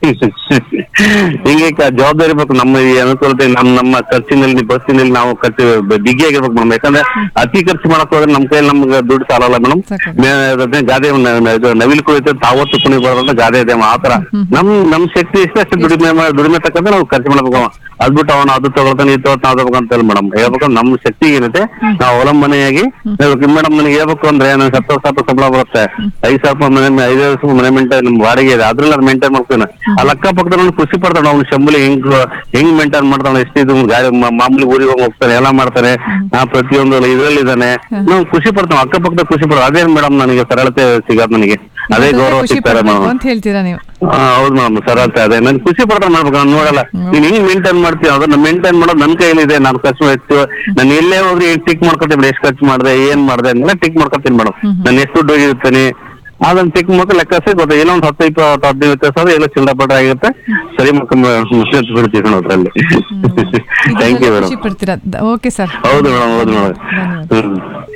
ಹಿಂಗೆ ಕ- ಜವಾಬ್ದಾರಿ ಬೇಕು ನಮ್ಮ ಈ ಅನುಕೂಲತೆ ನಮ್ ನಮ್ಮ ಖರ್ಚಿನಲ್ಲಿ ಬಸ್ಸಿನಲ್ಲಿ ನಾವು ಖರ್ಚು ಬಿಗಿಯಾಗಿರ್ಬೇಕು ಮೇಡಮ್ ಯಾಕಂದ್ರೆ ಅತಿ ಖರ್ಚು ಮಾಡಕ್ ಹೋದ್ರೆ ನಮ್ ಕೈಯಲ್ಲಿ ನಮ್ಗೆ ದುಡ್ಡು ಸಾಲಲ್ಲ ಮೇಡಮ್ ಸಾಕಾಗುತ್ತೆ. ಗಾದೆ ನ- ನ- ಇದು ನವಿಲು ಕುಳಿತು ತಾವತ್ತು ಕುಣಿಬಾರ್ದು ಅಂತ ಗಾದೆ ಇದೆ ಆತರ ನಮ್ ನಮ್ ಶಕ್ತಿ ಎಷ್ಟು ಅಷ್ಟು ದುಡಿಮೆ ಮಾ- ದುಡಿಮೆ ತಕ್ಕಂತೆ ನಾವು ಖರ್ಚು ಮಾಡ್ಬೇಕು ಅದ್ಬಿಟ್ಟು ಅವನು ಅದು ತಗೊಳ್ತಾನೆ ಇದು ತಗೊಳ್ತಾನೆ ಅದು ಅಂತ ಹೇಳಿ ಮೇಡಮ್ ಹೇಳ್ಬೇಕು ನಮ್ಮ ಶಕ್ತಿ ಏನಿದೆ ನಾವು ಅವಲಂಬನೆಯಾಗಿ ಮೇಡಮ್ ನನಗೆ ಹೇಳ್ಬೇಕು ಅಂದ್ರೆ ನನಗೆ ಹತ್ತು ಸಾವಿರ ಸಂಬಳ ಬರುತ್ತೆ ಐದು ಸಾವಿರ ರೂಪಾಯಿ ಮನೆ ಐದು ಸಾವಿರ ಮನೆ ಮೇಂಟೈನ್ ನಮ್ ಬಾಡಿಗೆ ಇದೆ ಅದ್ರಲ್ಲಿ ಅದು ಮೇಂಟೈನ್ ಮಾಡ್ತಾನೆ ಅಲ್ಲಿ ಅಕ್ಕಪಕ್ಕದವ್ನು ಖುಷಿ ಪಡ್ತಾನೆ ಅವ್ನು ಶಂಬಲಿ ಹೆಂಗ್ ಹೆಂಗ್ ಮೇಂಟೈನ್ ಮಾಡ್ತಾನೆ ಎಷ್ಟು ಇದು ಗಾಡಿ ಮಾ- ಮಾಮೂಲಿ ಊರಿಗೆ ಹೋಗಿ ಹೋಗ್ತಾನೆ ಎಲ್ಲ ಮಾಡ್ತಾನೆ ಆ ಪ್ರತಿಯೊಂದು ಇದ್ರಲ್ಲಿ ಇದಾನೆ ನಾವು ಖುಷಿ ಪಡ್ತಾನೆ ಅಕ್ಕಪಕ್ಕದ ಖುಷಿ ಪಡ್ತಾನೆ ಅದೇನ್ ಮೇಡಮ್ ನನಗೆ ಸರಳತೆ ಸಿಗೋದು ನನಗೆ ಅದೇ ಗೌರವ ಖುಷಿ ಸಿಗ್ತಾರೆ ಪಡ್ಬೇಕು ಮೇಡಮ್ ಅಂತ ಹೇಳ್ತೀರಾ ನೀವು ಹಾ, ಹೌದು ಮೇಡಮ್ ಸರಳತೆ ಅದೇ ನನ್ ಖುಷಿ ಪಡ್ತಾರೆ ಮಾಡ್ಬೇಕು ನಾನು ನೋಡಲ್ಲ ನೀನ್ ಹೆಂಗ್ ಮೇಂಟೈನ್ ಮಾಡ್ತೀವಿ ಅದನ್ನ ಮೇಂಟೈನ್ ಮಾಡೋದು ನನ್ ಕೈಲಿದೆ ನಾನು ಖರ್ಚು ಹೆಚ್ಚು ನಾನು ಎಲ್ಲೇ ಹೋಗ್ರಿ ಟಿಕ್ ಮಾಡ್ಕೊತೀನಿ ಎಷ್ಟು ಖರ್ಚು ಮಾಡಿದೆ ಏನ್ ಮಾಡಿದೆ ಅನ್ನೆಲ್ಲ ಟಿಕ್ ಮಾಡ್ಕೊತೀನಿ ಮೇಡಮ್ ನಾನು ಎಷ್ಟು ದುಡ್ಡು ಹೋಗಿರ್ತೀನಿ ಅದನ್ನ ಟಿಕ್ ಮಾಡ್ಕೊಂಡು ಲೆಕ್ಕ ಸಿ ಗೊತ್ತಾ ಏನೋ ಒಂದು ಹತ್ತು ಇಪ್ಪತ್ತು ಹದಿನೈದು ವ್ಯತ್ಯಾಸ ಆದ್ರೆ ಎಲ್ಲ ಚಿಲ್ಲರ ಪಟ್ಟ ಆಗಿರುತ್ತೆ ಸರಿ ಮಾಡ್ಕೊಂಡು ಬಿಡ್ತೀವಿ ಮೇಡಮ್ ಅದ್ರಲ್ಲಿ ಥ್ಯಾಂಕ್ ಯು ಇದೆಲ್ಲ ಮೇಡಮ್ ಖುಷಿ ಪಡ್ತೀರಾ ಓಕೆ ಸರ್ ಹೌದು ಮೇಡಮ್ ಹೌದು ಮೇಡಮ್ ಹ್ಮ್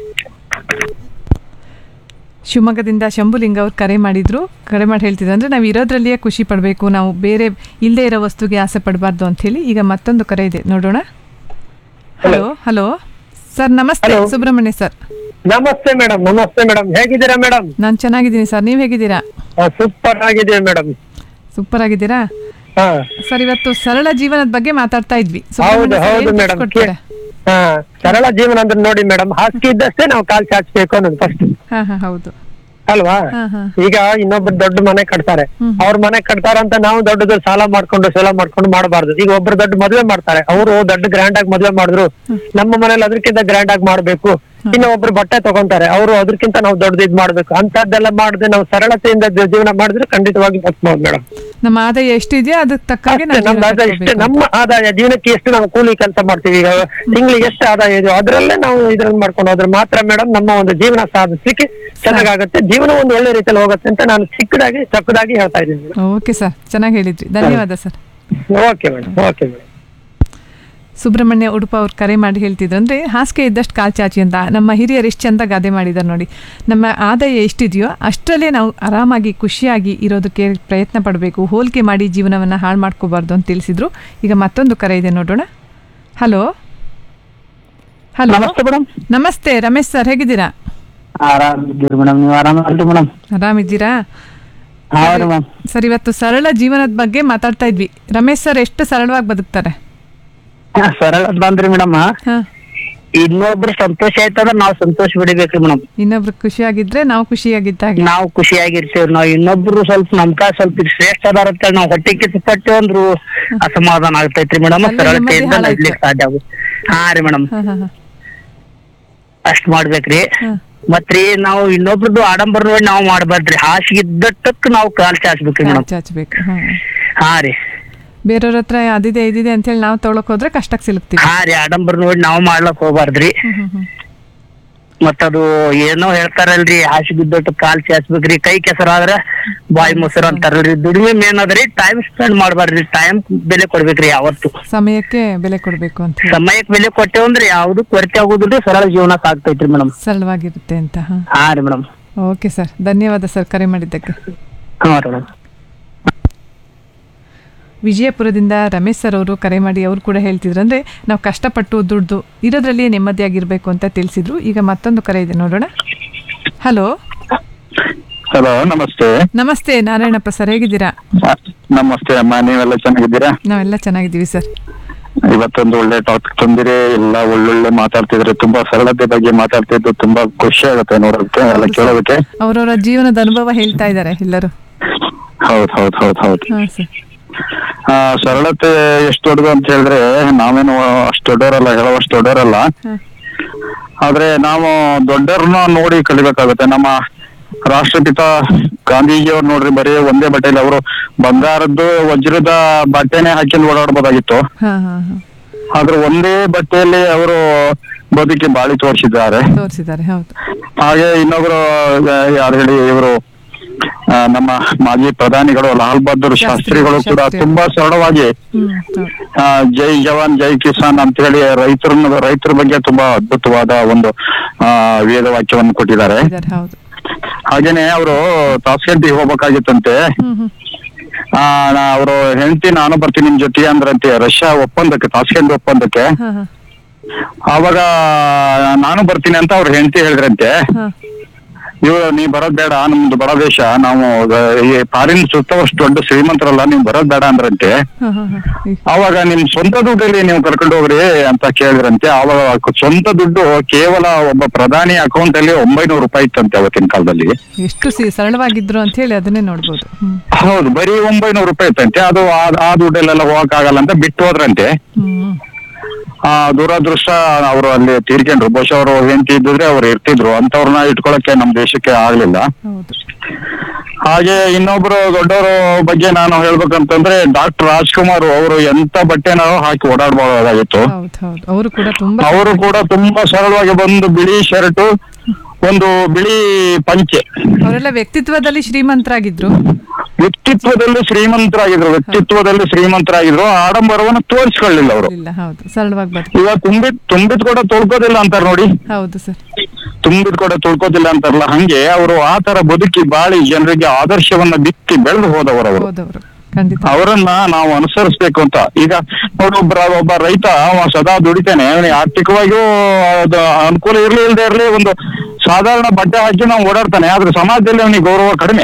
ಶಿವಮೊಗ್ಗದಿಂದ ಶಂಭುಲಿಂಗ ಅವ್ರು ಕರೆ ಮಾಡಿದ್ರು ಕರೆ ಮಾಡಿ ಹೇಳ್ತಿದ್ರು ಅಂದ್ರೆ ನಾವು ಇರೋದ್ರಲ್ಲಿಯೇ ಖುಷಿ ಪಡಬೇಕು ನಾವು ಬೇರೆ ಇಲ್ಲದೆ ಇರೋ ವಸ್ತುಗೆ ಆಸೆ ಪಡಬಾರ್ದು ಅಂತ ಹೇಳಿ ಈಗ ಮತ್ತೊಂದು ಕರೆ ಇದೆ ನೋಡೋಣ ಹಲೋ ಹಲೋ ಸರ್ ನಮಸ್ತೆ ಸುಬ್ರಹ್ಮಣ್ಯ ಸರ್ ನಮಸ್ತೆ ಮೇಡಮ್ ನಮಸ್ತೆ ಮೇಡಮ್ ಹೇಗಿದ್ದೀರಾ ಮೇಡಮ್ ನಾನು ಚೆನ್ನಾಗಿದ್ದೀನಿ ಸರ್ ನೀವು ಹೇಗಿದ್ದೀರಾ ಸೂಪರ್ ಆಗಿದ್ದೀವಿ ಮೇಡಮ್ ಸೂಪರ್ ಆಗಿದ್ದೀರಾ ಹಾ ಸರ್ ಇವತ್ತು ಸರಳ ಜೀವನದ ಬಗ್ಗೆ ಮಾತಾಡ್ತಾ ಇದ್ವಿ ಹೌದು ಸುಬ್ರಹ್ಮಣ್ಯ ಸರ್ ಹೌದು ಏನ್ ಮೇಡಮ್ ಕೊಡ್ತಾರೆ ಹಾ ಸರಳ ಜೀವನ ಅಂದ್ರೆ ನೋಡಿ ಮೇಡಮ್ ಹಾಸಿಗೆ ಇದ್ದಷ್ಟೇ ನಾವು ಕಾಲ್ ಚಾಚ್ಬೇಕು ಅನ್ನೋದು ಫಸ್ಟ್ ಹಾ ಹಾ ಹೌದು ಅಲ್ವಾ ಹಾ ಹಾ ಈಗ ಇನ್ನೊಬ್ರು ದೊಡ್ಡ ಮನೆ ಕಟ್ತಾರೆ ಅವ್ರ ಮನೆ ಕಟ್ತಾರ ಅಂತ ನಾವು ದೊಡ್ಡದು ಸಾಲ ಮಾಡ್ಕೊಂಡು ಸಾಲ ಮಾಡ್ಕೊಂಡು ಮಾಡಬಾರ್ದು ಈಗ ಒಬ್ರು ದೊಡ್ಡ ಮದ್ವೆ ಮಾಡ್ತಾರೆ ಅವರು ದೊಡ್ಡ ಗ್ರ್ಯಾಂಡ್ ಆಗಿ ಮದ್ವೆ ಮಾಡಿದ್ರು ನಮ್ಮ ಮನೇಲಿ ಅದಕ್ಕಿಂತ ಗ್ರ್ಯಾಂಡ್ ಆಗಿ ಮಾಡ್ಬೇಕು ಇನ್ನು ಒಬ್ರು ಬಟ್ಟೆ ತಗೊಂತಾರೆ ಅವರು ಅದಕ್ಕಿಂತ ನಾವು ದೊಡ್ಡದು ಇದ್ ಮಾಡ್ಬೇಕು ಅಂತದ್ದೆಲ್ಲ ಮಾಡದೆ ನಾವು ಸರಳತೆಯಿಂದ ಜೀ- ಜೀವನ ಮಾಡಿದ್ರೆ ಖಂಡಿತವಾಗಿ ಬದುಕಬಹುದು ಮೇಡಮ್ ನಮ್ಮ ಆದಾಯ ಎಷ್ಟಿದೆಯೋ ಅದಕ್ಕೆ ತಕ್ಕಾಗೆ ನಾವು ನಮ್ಮ ಜೀವನ ಆದಾಯ ಇಷ್ಟೇ ಕಟ್ಕೋಬೇಕು. ನಮ್ಮ ಆದಾಯ ಜೀವನಕ್ಕೆ ಎಷ್ಟು ನಾವು ಕೂಲಿ ಕೆಲಸ ಮಾಡ್ತೀವಿ ಈಗ ತಿಂಗಳಿಗೆ ಎಷ್ಟು ಆದಾಯ ಇದೆಯೋ ಅದ್ರಲ್ಲೇ ನಾವು ಇದ್ರಲ್ಲಿ ಮಾಡ್ಕೊಂಡು ಹೋದ್ರೆ ಮಾತ್ರ ಮೇಡಮ್ ನಮ್ಮ ಒಂದು ಜೀವನ ಸಾಧಿಸ್ಲಿಕ್ಕೆ ಚೆನ್ನಾಗಾಗುತ್ತೆ ಜೀವನ ಒಂದು ಒಳ್ಳೆ ರೀತಿಯಲ್ಲಿ ಹೋಗುತ್ತೆ ಅಂತ ನಾನು ಚಿಕ್ಕದಾಗಿ ಚಕ್ಕದಾಗಿ ಹೇಳ್ತಾ ಇದ್ದೀನಿ ಓಕೆ ಸರ್ ಚೆನ್ನಾಗಿ ಹೇಳಿದ್ರಿ ಧನ್ಯವಾದ sir okay madam okay madam Subrahmanya Udupa ಅವ್ರು ಕರೆ ಮಾಡಿ ಹೇಳ್ತಿದ್ರು ಅಂದರೆ ಹಾಸಿಗೆ ಇದ್ದಷ್ಟು ಕಾಲ್ ಚಾಚಿ ಅಂತ ನಮ್ಮ ಹಿರಿಯರು ಎಷ್ಟು ಚಂದ ಗಾದೆ ಮಾಡಿದ್ದಾರೆ ನೋಡಿ ನಮ್ಮ ಆದಾಯ ಎಷ್ಟಿದೆಯೋ ಅಷ್ಟರಲ್ಲೇ ನಾವು ಆರಾಮಾಗಿ ಖುಷಿಯಾಗಿ ಇರೋದಕ್ಕೆ ಪ್ರಯತ್ನ ಪಡಬೇಕು ಹೋಲಿಕೆ ಮಾಡಿ ಜೀವನವನ್ನು ಹಾಳು ಮಾಡ್ಕೋಬಾರ್ದು ಅಂತ ತಿಳಿಸಿದ್ರು ಈಗ ಮತ್ತೊಂದು ಕರೆ ಇದೆ ನೋಡೋಣ ಹಲೋ ಹಲೋ ನಮಸ್ತೆ ಮೇಡಮ್ ನಮಸ್ತೆ ರಮೇಶ್ ಸರ್ ಹೇಗಿದ್ದೀರಾ ಆರಾಮಿದ್ದೀರಿ ಮೇಡಮ್ ನೀವು ಆರಾಮಲ್ರಿ ಮೇಡಮ್ ಆರಾಮಿದ್ದೀರಾ ಹೌದು ಮ್ಯಾಮ್ ಸರ್ ಇವತ್ತು ಸರಳ ಜೀವನದ ಬಗ್ಗೆ ಮಾತಾಡ್ತಾ ಇದ್ವಿ ರಮೇಶ್ ಸರ್ ಎಷ್ಟು ಸರಳವಾಗಿ ಬದುಕ್ತಾರೆ ಸರಳ ಬಂದ್ರಿ ಮೇಡಮ್ ಹಾ ಇನ್ನೊಬ್ರು ಸಂತೋಷ ಆಯ್ತಂದ್ರ ನಾವ್ ಸಂತೋಷ ಬಿಡಿಬೇಕ್ರಿ ಮೇಡಮ್ ಇನ್ನೊಬ್ರು ಖುಷಿಯಾಗಿದ್ರೆ ನಾವು ಖುಷಿಯಾಗಿದ್ದಾಗೆ ನಾವು ಖುಷಿಯಾಗಿರ್ತೀವಿ ನಾವ್ ಇನ್ನೊಬ್ರು ಸ್ವಲ್ಪ ನಮ್ಕ ಸ್ವಲ್ಪ ಶ್ರೇಷ್ಠ ಅದಾರ ಅಂತ ನಾವ್ ಹೊಟ್ಟೆ ಕಿತ್ತು ಪಟ್ಟು ಅಂದ್ರು ಅಸಮಾಧಾನ ಆಗ್ತೈತ್ರಿ ಮೇಡಮ್ ಅಲ್ಲಿ ನೆಮ್ಮದಿ ಸರಳತೆಯಿಂದ ಹಾಳಾಯ್ತು. ನಡ್ಲಿಕ್ಕೆ ಸಾಧ್ಯ ಆಗುತ್ತೆ ಹಾ ರೀ ಮೇಡಮ್ ಹಾ ಹಾ ಹಾ ಅಷ್ಟ್ ಮಾಡ್ಬೇಕ್ರಿ ಹಾ. ಮತ್ರಿ ನಾವು ಇನ್ನೊಬ್ರದ್ದು ಆಡಂಬರ ನೋಡಿ ನಾವು ಮಾಡ್ಬಾರ್ದ್ರಿ ಹಾಸಿಗೆ ಇದ್ದಟ್ಟಕ್ ನಾವು ಕಾಲ್ ಚಾಚ್ಬೇಕ್ರಿ ಮೇಡಮ್ ಚಾಚಬೇಕು ಹಾ ಹಾ ರೀ ಬೇರೆಯವ್ರ ಹತ್ರ ಅದಿದೆ ಇದಿದೆ ಅಂತ ಹೇಳಿ ನಾವು ತೊಗೊಳಕ್ ಹೋದ್ರೆ ಕಷ್ಟಕ್ಕೆ ಸಿಲುಕ್ತೀವಿ ಹಾ ರೀ ಆಡಂಬರ ನೋಡಿ ನಾವು ಮಾಡ್ಲಕ್ ಹೋಗ್ಬಾರ್ದ್ರಿ ಹ್ಮ್ ಹ್ಮ್ ಹ್ಮ್ ಮತ್ತದು ಏನೋ ಹೇಳ್ತಾರಲ್ರಿ ಹಾಸಿಗೆ ಬಿದ್ದೊಟ್ಟು ಕಾಲ್ ಚಾಚ್ಬೇಕ್ರಿ ಕೈ ಕೆಸರಾದ್ರ ಬಾಯಿ ಮೊಸರು ಅಂತಾರಲ್ರಿ ದುಡಿಮೆ ಮೇನ್ ಅದ್ರಿ ಟೈಮ್ ಸ್ಪೆಂಡ್ ಮಾಡ್ಬಾರ್ದ್ರಿ ಟೈಮ್ ಬೆಲೆ ಕೊಡ್ಬೇಕ್ರಿ ಯಾವತ್ತು ಸಮಯಕ್ಕೆ ಬೆಲೆ ಕೊಡಬೇಕು ಅಂತ ಹೇಳಿ ಸಮಯಕ್ಕೆ ಬೆಲೆ ಕೊಟ್ಟೇವಂದ್ರೆ ಯಾವ್ದು ಕೊರತೆ ಆಗುದಿಲ್ರಿ ಸರಳ ಜೀವನ ಸಾಗ್ತೈತ್ರಿ ಮೇಡಮ್ ಸರಳವಾಗಿರುತ್ತೆ ಅಂತ ಹಾ ಹಾ ರೀ ಮೇಡಮ್ ಓಕೆ ಸರ್ ಧನ್ಯವಾದ ಸರ್ ಕರೆ ಮಾಡಿದ್ದಕ್ಕೆ ಹಾ ರೀ ಮೇಡಮ್ ವಿಜಯಪುರದಿಂದ ರಮೇಶ್ ಸರ್ ಅವರು ಕರೆ ಮಾಡಿ ಅವರು ಕೂಡ ಹೇಳ್ತಿದ್ರು ಅಂದರೆ ನಾವು ಕಷ್ಟಪಟ್ಟು ದುಡ್ದು ಇರೋದ್ರಲ್ಲಿ ನೆಮ್ಮದಿಯಾಗಿರಬೇಕು ಅಂತ ತಿಳಿಸಿದ್ರು ಈಗ ಮತ್ತೊಂದು ಕರೆ ಇದೆ ನೋಡೋಣ ಹಲೋ ಹಲೋ ನಮಸ್ತೆ ನಮಸ್ತೆ ನಾರಾಯಣಪ್ಪ ಸರ್ ಹೇಗಿದ್ದೀರಾ ನಮಸ್ತೆ ಅಮ್ಮ ನೀವೆಲ್ಲ ಚೆನ್ನಾಗಿದ್ದೀರಾ ನಾವೆಲ್ಲ ಚೆನ್ನಾಗಿದ್ದೀವಿ ಸರ್ ಇವತ್ತೊಂದು ಒಳ್ಳೆ ಟಾಪಿಕ್ ತಂದಿರಿ ಎಲ್ಲ ಒಳ್ಳೊಳ್ಳೆ ಮಾತಾಡ್ತಿದ್ರೆ ತುಂಬಾ ಸರಳತೆ ಬಗ್ಗೆ ಮಾತಾಡ್ತಿದ್ದು ತುಂಬಾ ಖುಷಿ ಆಗುತ್ತೆ ನೋಡೋದಕ್ಕೆ ಎಲ್ಲ ಕೇಳೋದಕ್ಕೆ ಅವರವರ ಜೀವನದ ಅನುಭವ ಹೇಳ್ತಾ ಇದ್ದಾರೆ ಎಲ್ಲರೂ ಹೌದ್ ಹೌದ್ ಹೌದ್ ಹೌದ್ ಹಾಂ ಸರ್ ಆ ಸರಳತೆ ಎಷ್ಟು ದೊಡ್ಡದು ಅಂತ ಹೇಳಿದ್ರೆ ನಾವೇನು ಅಷ್ಟು ದೊಡ್ಡವರಲ್ಲ ಹೇಳುವಷ್ಟು ದೊಡ್ಡವರಲ್ಲ ಹಾಂ ಆದ್ರೆ ನಾವು ದೊಡ್ಡವ್ರನ್ನ ನೋಡಿ ಕಲಿಬೇಕಾಗುತ್ತೆ ನಮ್ಮ ರಾಷ್ಟ್ರಪಿತ ಗಾಂಧೀಜಿಯವ್ರು ನೋಡ್ರಿ ಬರೀ ಒಂದೇ ಬಟ್ಟೆಯಲ್ಲಿ ಅವರು ಬಂಗಾರದ್ದು ವಜ್ರದ ಬಟ್ಟೆನೆ ಹಾಕಿಕೊಂಡು ಓಡಾಡ್ಬೋದಾಗಿತ್ತು ಹಾಂ ಹಾಂ ಹಾಂ ಆದ್ರೆ ಒಂದೇ ಬಟ್ಟೆಯಲ್ಲಿ ಅವರು ಬದುಕಿ ಬಾಳಿ ತೋರಿಸಿದ್ದಾರೆ ತೋರಿಸಿದ್ದಾರೆ ಹೌದು ಹಾಗೆ ಇನ್ನೊಬ್ರು ಆ, ಯಾರು ಹೇಳಿ ಇವರು ನಮ್ಮ ಮಾಜಿ ಪ್ರಧಾನಿಗಳು ಲಾಲ್ ಬಹದ್ದೂರ್ ಶಾಸ್ತ್ರಿಗಳು ಕೂಡ ಶಾಸ್ತ್ರಿ. ತುಂಬಾ ಸರಳವಾಗಿ ಹ್ಮ್ ಹೌದು ಆ, ಜೈ ಜವಾನ್ ಜೈ ಕಿಸಾನ್ ಅಂತ ಹೇಳಿ ರೈತರ ರೈತರ ಬಗ್ಗೆ ತುಂಬಾ ಅದ್ಭುತವಾದ ಒಂದು ಆ ವೇದವಾಕ್ಯವನ್ನು ಕೊಟ್ಟಿದ್ದಾರೆ ಇದ್ದಾರೆ ಹೌದು ಹಾಗೇನೆ ಅವರು ತಾಸ್ಕೆಂಟಿಗೆ ಹೋಗ್ಬೇಕಾಗಿತ್ತಂತೆ ಹ್ಮ್ ಹ್ಮ್ ಆ ಅವರು ಹೆಂಡತಿ ನಾನು ಬರ್ತೀನಿ ನಿಮ್ ಜೊತೆಗೆ ಅಂದ್ರಂತೆ ರಷ್ಯಾ ಒಪ್ಪಂದಕ್ಕೆ ತಾಸ್ಕೆಂಟ್ ಒಪ್ಪಂದಕ್ಕೆ ಹಾಂ ಹಾಂ ಆವಾಗ ನಾನು ಬರ್ತೀನಿ ಅಂತ ಅವ್ರ ಹೆಂಡತಿ ಹೇಳಿದ್ರಂತೆ ಹಾಂ ಇವ್ರು ನೀವ್ ಬರೋದ್ ಬೇಡ ನಮ್ದು ಬಡ ದೇಶ ನಾವು ಆ, ಈ ಫಾರಿನ್ ಸುತ್ತವಷ್ಟು ದೊಡ್ಡ ಶ್ರೀಮಂತರಲ್ಲ ನೀವ್ ಬರೋದ್ ಬೇಡ ಅಂದ್ರಂತೆ ಹಾಂ ಹಾಂ ಹಾಂ ಅವಾಗ ನಿಮ್ ಸ್ವಂತ ದುಡ್ಡಲ್ಲಿ ನೀವು ಕರ್ಕೊಂಡು ಹೋಗ್ರಿ ಅಂತ ಕೇಳಿದ್ರಂತೆ ಅವಾಗ ಸ್ವಂತ ದುಡ್ಡು ಕೇವಲ ಒಬ್ಬ ಪ್ರಧಾನಿ ಅಕೌಂಟ್ ಅಲ್ಲಿ ಒಂಬೈನೂರು ರೂಪಾಯಿ ಇತ್ತಂತೆ ಅವತ್ತಿನ ಕಾಲದಲ್ಲಿ ಎಷ್ಟು ಸಿ ಸರಳವಾಗಿದ್ರು ಅಂತ ಹೇಳಿ ಅದನ್ನೇ ನೋಡ್ಬೋದು ಹ್ಮ್ ಹೌದು ಬರೀ ಒಂಬೈನೂರು ರೂಪಾಯಿ ಇತ್ತಂತೆ ಅದು ಆ- ಆ ದುಡ್ಡಲ್ಲೆಲ್ಲ ಹೋಗಕ್ ಆಗಲ್ಲ ಅಂತ ಬಿಟ್ಟು ಹೋದ್ರಂತೆ ಹ್ಮ್ ಆ ದುರದೃಷ್ಟ ಅವರು ಅಲ್ಲಿ ತೀರ್ಕೊಂಡ್ರು ಬಹುಶಃ ಅವರು ಹೆಂಡತಿ ಇದ್ದಿದ್ರೆ ಅವ್ರು ಇರ್ತಿದ್ರು ಅಂತವ್ರನ್ನ ಇಟ್ಕೊಳಕ್ಕೆ ನಮ್ ದೇಶಕ್ಕೆ ಆಗ್ಲಿಲ್ಲ ಹೌದು ಹಾಗೆ ಇನ್ನೊಬ್ರು ದೊಡ್ಡವರು ಬಗ್ಗೆ ನಾನು ಹೇಳ್ಬೇಕಂತಂದ್ರೆ ಡಾಕ್ಟರ್ ರಾಜ್ಕುಮಾರ್ ಅವರು ಎಂತ ಬಟ್ಟೆನಾರು ಹಾಕಿ ಓಡಾಡ್ಬೋದಾಗಿತ್ತು ಹೌದು ಹೌದು ಅವರು ಕೂಡ ತುಂಬಾ ಅವರು ಕೂಡ ತುಂಬಾ ಸರಳವಾಗಿ ಬಂದು ಬಿಳಿ ಶರ್ಟ್ ಒಂದು ಬಿಳಿ ಪಂಚೆ ಅವರೆಲ್ಲ ವ್ಯಕ್ತಿತ್ವದಲ್ಲಿ ಶ್ರೀಮಂತರಾಗಿದ್ರು ವ್ಯಕ್ತಿತ್ವದಲ್ಲಿ ಶ್ರೀಮಂತರಾಗಿದ್ರು ವ್ಯಕ್ತಿತ್ವದಲ್ಲಿ ಶ್ರೀಮಂತರಾಗಿದ್ರು ಆಡಂಬರವನ್ನು ತೋರಿಸ್ಕೊಳ್ಳಿಲ್ಲ ಅವರು ಇಲ್ಲ ಹೌದು ಸರಳವಾಗಿ ಬದುಕು ಈಗ ತುಂಬಿದ್ ತುಂಬಿದ್ ಕೂಡ ತೊಳ್ಕೋದಿಲ್ಲ ಅಂತಾರ ನೋಡಿ ಹೌದು ಸರ್ ತುಂಬಿದ್ ಕೂಡ ತುಳ್ಕೋದಿಲ್ಲ ಅಂತಾರಲ್ಲ ಹಂಗೆ ಅವರು ಆ ತರ ಬದುಕಿ ಬಾಳಿ ಜನರಿಗೆ ಆದರ್ಶವನ್ನ ಬಿತ್ತಿ ಬೆಳೆದು ಹೋದವರು ಅವರು ಹೋದವರು ಖಂಡಿತ ಅವರನ್ನ ನಾವು ಅನುಸರಿಸ್ಬೇಕು ಅಂತ ಈಗ ನೋಡಿ ಒಬ್ಬ ಒಬ್ಬ ರೈತ ಅವ ಸದಾ ದುಡಿತಾನೆ ಅವನಿಗೆ ಆರ್ಥಿಕವಾಗಿಯೂ ಅದು ಅನುಕೂಲ ಇರ್ಲಿ ಇಲ್ದೇ ಇರ್ಲಿ ಒಂದು ಸಾಧಾರಣ ಬಟ್ಟೆ ಹಾಕಿ ನಾವು ಓಡಾಡ್ತಾನೆ ಆದ್ರೆ ಸಮಾಜದಲ್ಲಿ ಅವನಿಗೆ ಗೌರವ ಕಡಿಮೆ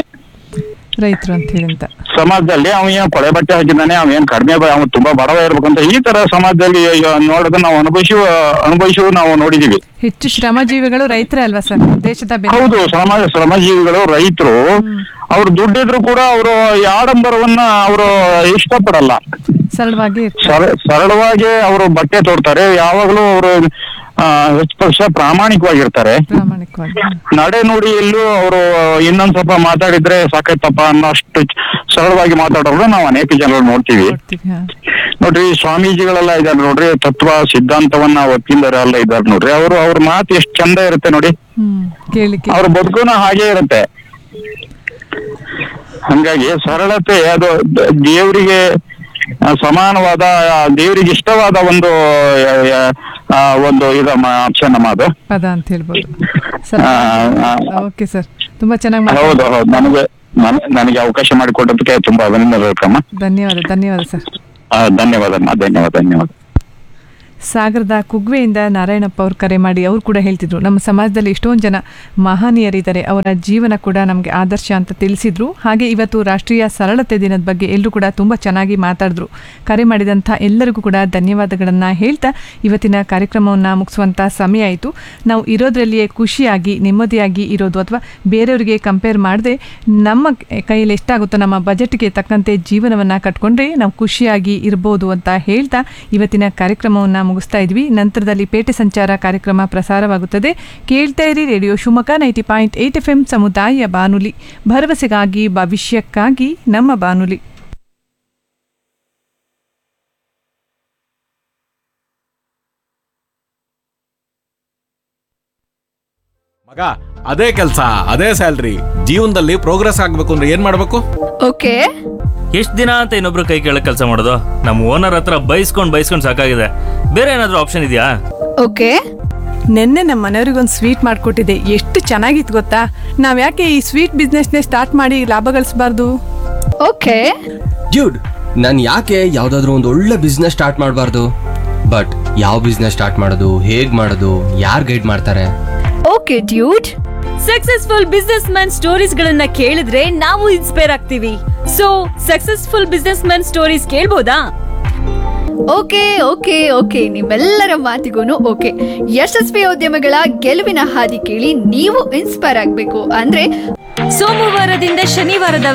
ರೈತರು ಅಂತ ಹೇಳಿ ಅಂತ ಸಮಾಜದಲ್ಲಿ ಅವ ಏನ್ ಕೊಳೆ ಬಟ್ಟೆ ಹಾಕಿದ್ದಾನೆ ಅವ ಏನ್ ಕಡಿಮೆ ಬ- ಅವ ತುಂಬಾ ಬಡವ ಇರ್ಬೇಕಂತ ಈ ತರ ಸಮಾಜದಲ್ಲಿ ಈಗ ನೋಡೋದನ್ನ ನಾವು ಅನುಭವಿಸುವ ಅನುಭವಿಸುವ ನಾವು ನೋಡಿದೀವಿ ಹೆಚ್ಚು ಶ್ರಮಜೀವಿಗಳು ರೈತರೇ ಅಲ್ವಾ ಸರ್ ದೇಶದ ಬೆನ್ನೆ ಹೌದು ಸಮಾಜ ಶ್ರಮಜೀವಿಗಳು ರೈತರು ಅವ್ರು ದುಡ್ಡಿದ್ರು ಕೂಡ ಅವರು ಈ ಆಡಂಬರವನ್ನ ಅವರು ಇಷ್ಟಪಡಲ್ಲ ಸರಳವಾಗಿ ಇರ್ತಾರೆ. ಸರ- ಸರಳವಾಗಿ ಅವರು ಬಟ್ಟೆ ತೋಡ್ತಾರೆ ಯಾವಾಗಲೂ ಅವರು ಹೆಚ್ಚು ಪಕ್ಷ ಪ್ರಾಮಾಣಿಕವಾಗಿರ್ತಾರೆ ಪ್ರಾಮಾಣಿಕವಾಗಿ ನಡೆ ನುಡಿಯಲ್ಲೂ ಅವರು ಇನ್ನೊಂದ್ ಸ್ವಲ್ಪ ಮಾತಾಡಿದ್ರೆ ಸಾಕೈತಪ್ಪ ಅನ್ನೋ ಅಷ್ಟು ಸರಳವಾಗಿ ಮಾತಾಡೋರು ನಾವು ಅನೇಕ ಜನರು ನೋಡ್ತೀವಿ ಕೊಡ್ತೀವಿ ಹಾ ನೋಡ್ರಿ ಸ್ವಾಮೀಜಿಗಳೆಲ್ಲ ಇದಾರೆ ನೋಡ್ರಿ ತತ್ವ ಸಿದ್ಧಾಂತವನ್ನ ಒಪ್ಪಿಂದವರೆಲ್ಲ ಇದಾರೆ ನೋಡ್ರಿ ಅವರು ಅವ್ರ ಮಾತು ಎಷ್ಟು ಚಂದ ಇರುತ್ತೆ ನೋಡಿ ಹ್ಮ್ ಕೇಳಿಕೆ ಅವ್ರ ಬದುಕುನ ಹಾಗೆ ಇರುತ್ತೆ ಹಂಗಾಗಿ ಸರಳತೆ ಅದು ದ- ದೇವರಿಗೆ ಆ, ಸಮಾನವಾದ ಆ, ದೇವರಿಗೆ ಇಷ್ಟವಾದ ಒಂದು ಆ, ಆ, ಒಂದು ಇದಮ್ಮ ಆಪ್ಷನ್ ಅಮ್ಮ ಅದು ಪದ ಅಂತ ಹೇಳ್ಬೋದು ಸರ್ ಆ, ಆ, ಓಕೆ ಸರ್ ತುಂಬಾ ಚೆನ್ನಾಗಿ ಹೌದು ಹೌದು ನನಗೆ ನನ್- ನನಗೆ ಅವಕಾಶ ಮಾಡಿಕೊಟ್ಟದಕ್ಕೆ ತುಂಬಾ ಅಭಿನಂದನೆಗಳಮ್ಮ ಧನ್ಯವಾದ ಧನ್ಯವಾದ ಸರ್ ಆ, ಧನ್ಯವಾದಮ್ಮ ಧನ್ಯವಾದ ಧನ್ಯವಾದ ಸಾಗರದ ಕುಗ್ವೆಯಿಂದ ನಾರಾಯಣಪ್ಪ ಅವ್ರು ಕರೆ ಮಾಡಿ ಅವ್ರು ಕೂಡ ಹೇಳ್ತಿದ್ರು ನಮ್ಮ ಸಮಾಜದಲ್ಲಿ ಎಷ್ಟೊಂದು ಜನ ಮಹನೀಯರಿದ್ದಾರೆ ಅವರ ಜೀವನ ಕೂಡ ನಮಗೆ ಆದರ್ಶ ಅಂತ ತಿಳಿಸಿದ್ರು ಹಾಗೆ ಇವತ್ತು ರಾಷ್ಟ್ರೀಯ ಸರಳತೆ ದಿನದ ಬಗ್ಗೆ ಎಲ್ಲರೂ ಕೂಡ ತುಂಬ ಚೆನ್ನಾಗಿ ಮಾತಾಡಿದ್ರು ಕರೆ ಮಾಡಿದಂಥ ಎಲ್ಲರಿಗೂ ಕೂಡ ಧನ್ಯವಾದಗಳನ್ನು ಹೇಳ್ತಾ ಇವತ್ತಿನ ಕಾರ್ಯಕ್ರಮವನ್ನು ಮುಗಿಸುವಂಥ ಸಮಯ ಆಯಿತು ನಾವು ಇರೋದ್ರಲ್ಲಿಯೇ ಖುಷಿಯಾಗಿ ನೆಮ್ಮದಿಯಾಗಿ ಇರೋದು ಅಥವಾ ಬೇರೆಯವರಿಗೆ ಕಂಪೇರ್ ಮಾಡದೆ ನಮ್ಮ ಕೈಯಲ್ಲಿ ಎಷ್ಟಾಗುತ್ತೋ ನಮ್ಮ ಬಜೆಟ್ಗೆ ತಕ್ಕಂತೆ ಜೀವನವನ್ನು ಕಟ್ಕೊಂಡ್ರೆ ನಾವು ಖುಷಿಯಾಗಿ ಇರ್ಬೋದು ಅಂತ ಹೇಳ್ತಾ ಇವತ್ತಿನ ಕಾರ್ಯಕ್ರಮವನ್ನು ಮುಗಿಸ್ತಾ ಇದ್ವಿ ನಂತರದಲ್ಲಿ ಪೇಟೆ ಸಂಚಾರ ಕಾರ್ಯಕ್ರಮ ಪ್ರಸಾರವಾಗುತ್ತದೆ ಕೇಳ್ತಾ ಇರಿ radio Shivamogga ninety point eight F M ಸಮುದಾಯ ಬಾನುಲಿ ಭರವಸೆಗಾಗಿ ಭವಿಷ್ಯಕ್ಕಾಗಿ ನಮ್ಮ ಬಾನುಲಿ ಮಗ ಅದೇ ಕೆಲಸ ಅದೇ ಸ್ಯಾಲ್ರಿ ಜೀವನದಲ್ಲಿ ಪ್ರೋಗ್ರೆಸ್ ಆಗ್ಬೇಕು ಅಂದ್ರೆ ಏನ್ ಮಾಡ್ಬೇಕು ಓಕೆ ಎಷ್ಟ್ ದಿನ ಅಂತ ಇನ್ನೊಬ್ರು ಕೈ ಕೆಳಗ್ ಕೆಲಸ ಮಾಡೋದು ನಮ್ಮ ಓನರ್ ಹತ್ರ ಬೈಸ್ಕೊಂಡ್ ಬೈಸ್ಕೊಂಡ್ ಸಾಕಾಗಿದೆ ಬೇರೆ ಏನಾದ್ರೂ ಆಪ್ಷನ್ ಇದೆಯಾ ಓಕೆ ನಿನ್ನೆ ನಮ್ಮ ಮನೆಯವ್ರಿಗೊಂದು ಸ್ವೀಟ್ ಮಾಡಿಕೊಟ್ಟಿದ್ದೆ ಎಷ್ಟು ಚೆನ್ನಾಗಿತ್ತು ಗೊತ್ತಾ ನಾವು ಯಾಕೆ ಈ ಸ್ವೀಟ್ ಬಿಸ್ನೆಸ್ನೇ ಸ್ಟಾರ್ಟ್ ಮಾಡಿ ಲಾಭ ಗಳಿಸಬಾರ್ದು ಓಕೆ ಡ್ಯೂಡ್ ನಾನು ಯಾಕೆ ಯಾವ್ದಾದ್ರು ಒಂದು ಒಳ್ಳೆ ಬಿಸ್ನೆಸ್ ಸ್ಟಾರ್ಟ್ ಮಾಡಬಾರ್ದು ಬಟ್ ಯಾವ ಬಿಸ್ನೆಸ್ ಸ್ಟಾರ್ಟ್ ಮಾಡೋದು ಹೇಗ್ ಮಾಡೋದು ಯಾರು ಗೈಡ್ ಮಾಡ್ತಾರೆ okay dude successful businessman stories ಗಳನ್ನ ಕೇಳಿದ್ರೆ ನಾವು ಇನ್ಸ್ಪೈರ್ ಆಗ್ತೀವಿ so successful businessman stories ಕೇಳ್ಬೋದಾ ಓಕೆ ಓಕೆ ಓಕೆ ನಿಮ್ಮೆಲ್ಲರ ಮಾತಿಗೂ ಓಕೆ ಯಶಸ್ವಿ ಉದ್ಯಮಗಳ ಗೆಲುವಿನ ಹಾದಿ ಕೇಳಿ ನೀವು ಇನ್ಸ್ಪೈರ್ ಆಗಬೇಕು ಅಂದ್ರೆ ಸೋಮವಾರದಿಂದ ಶನಿವಾರದ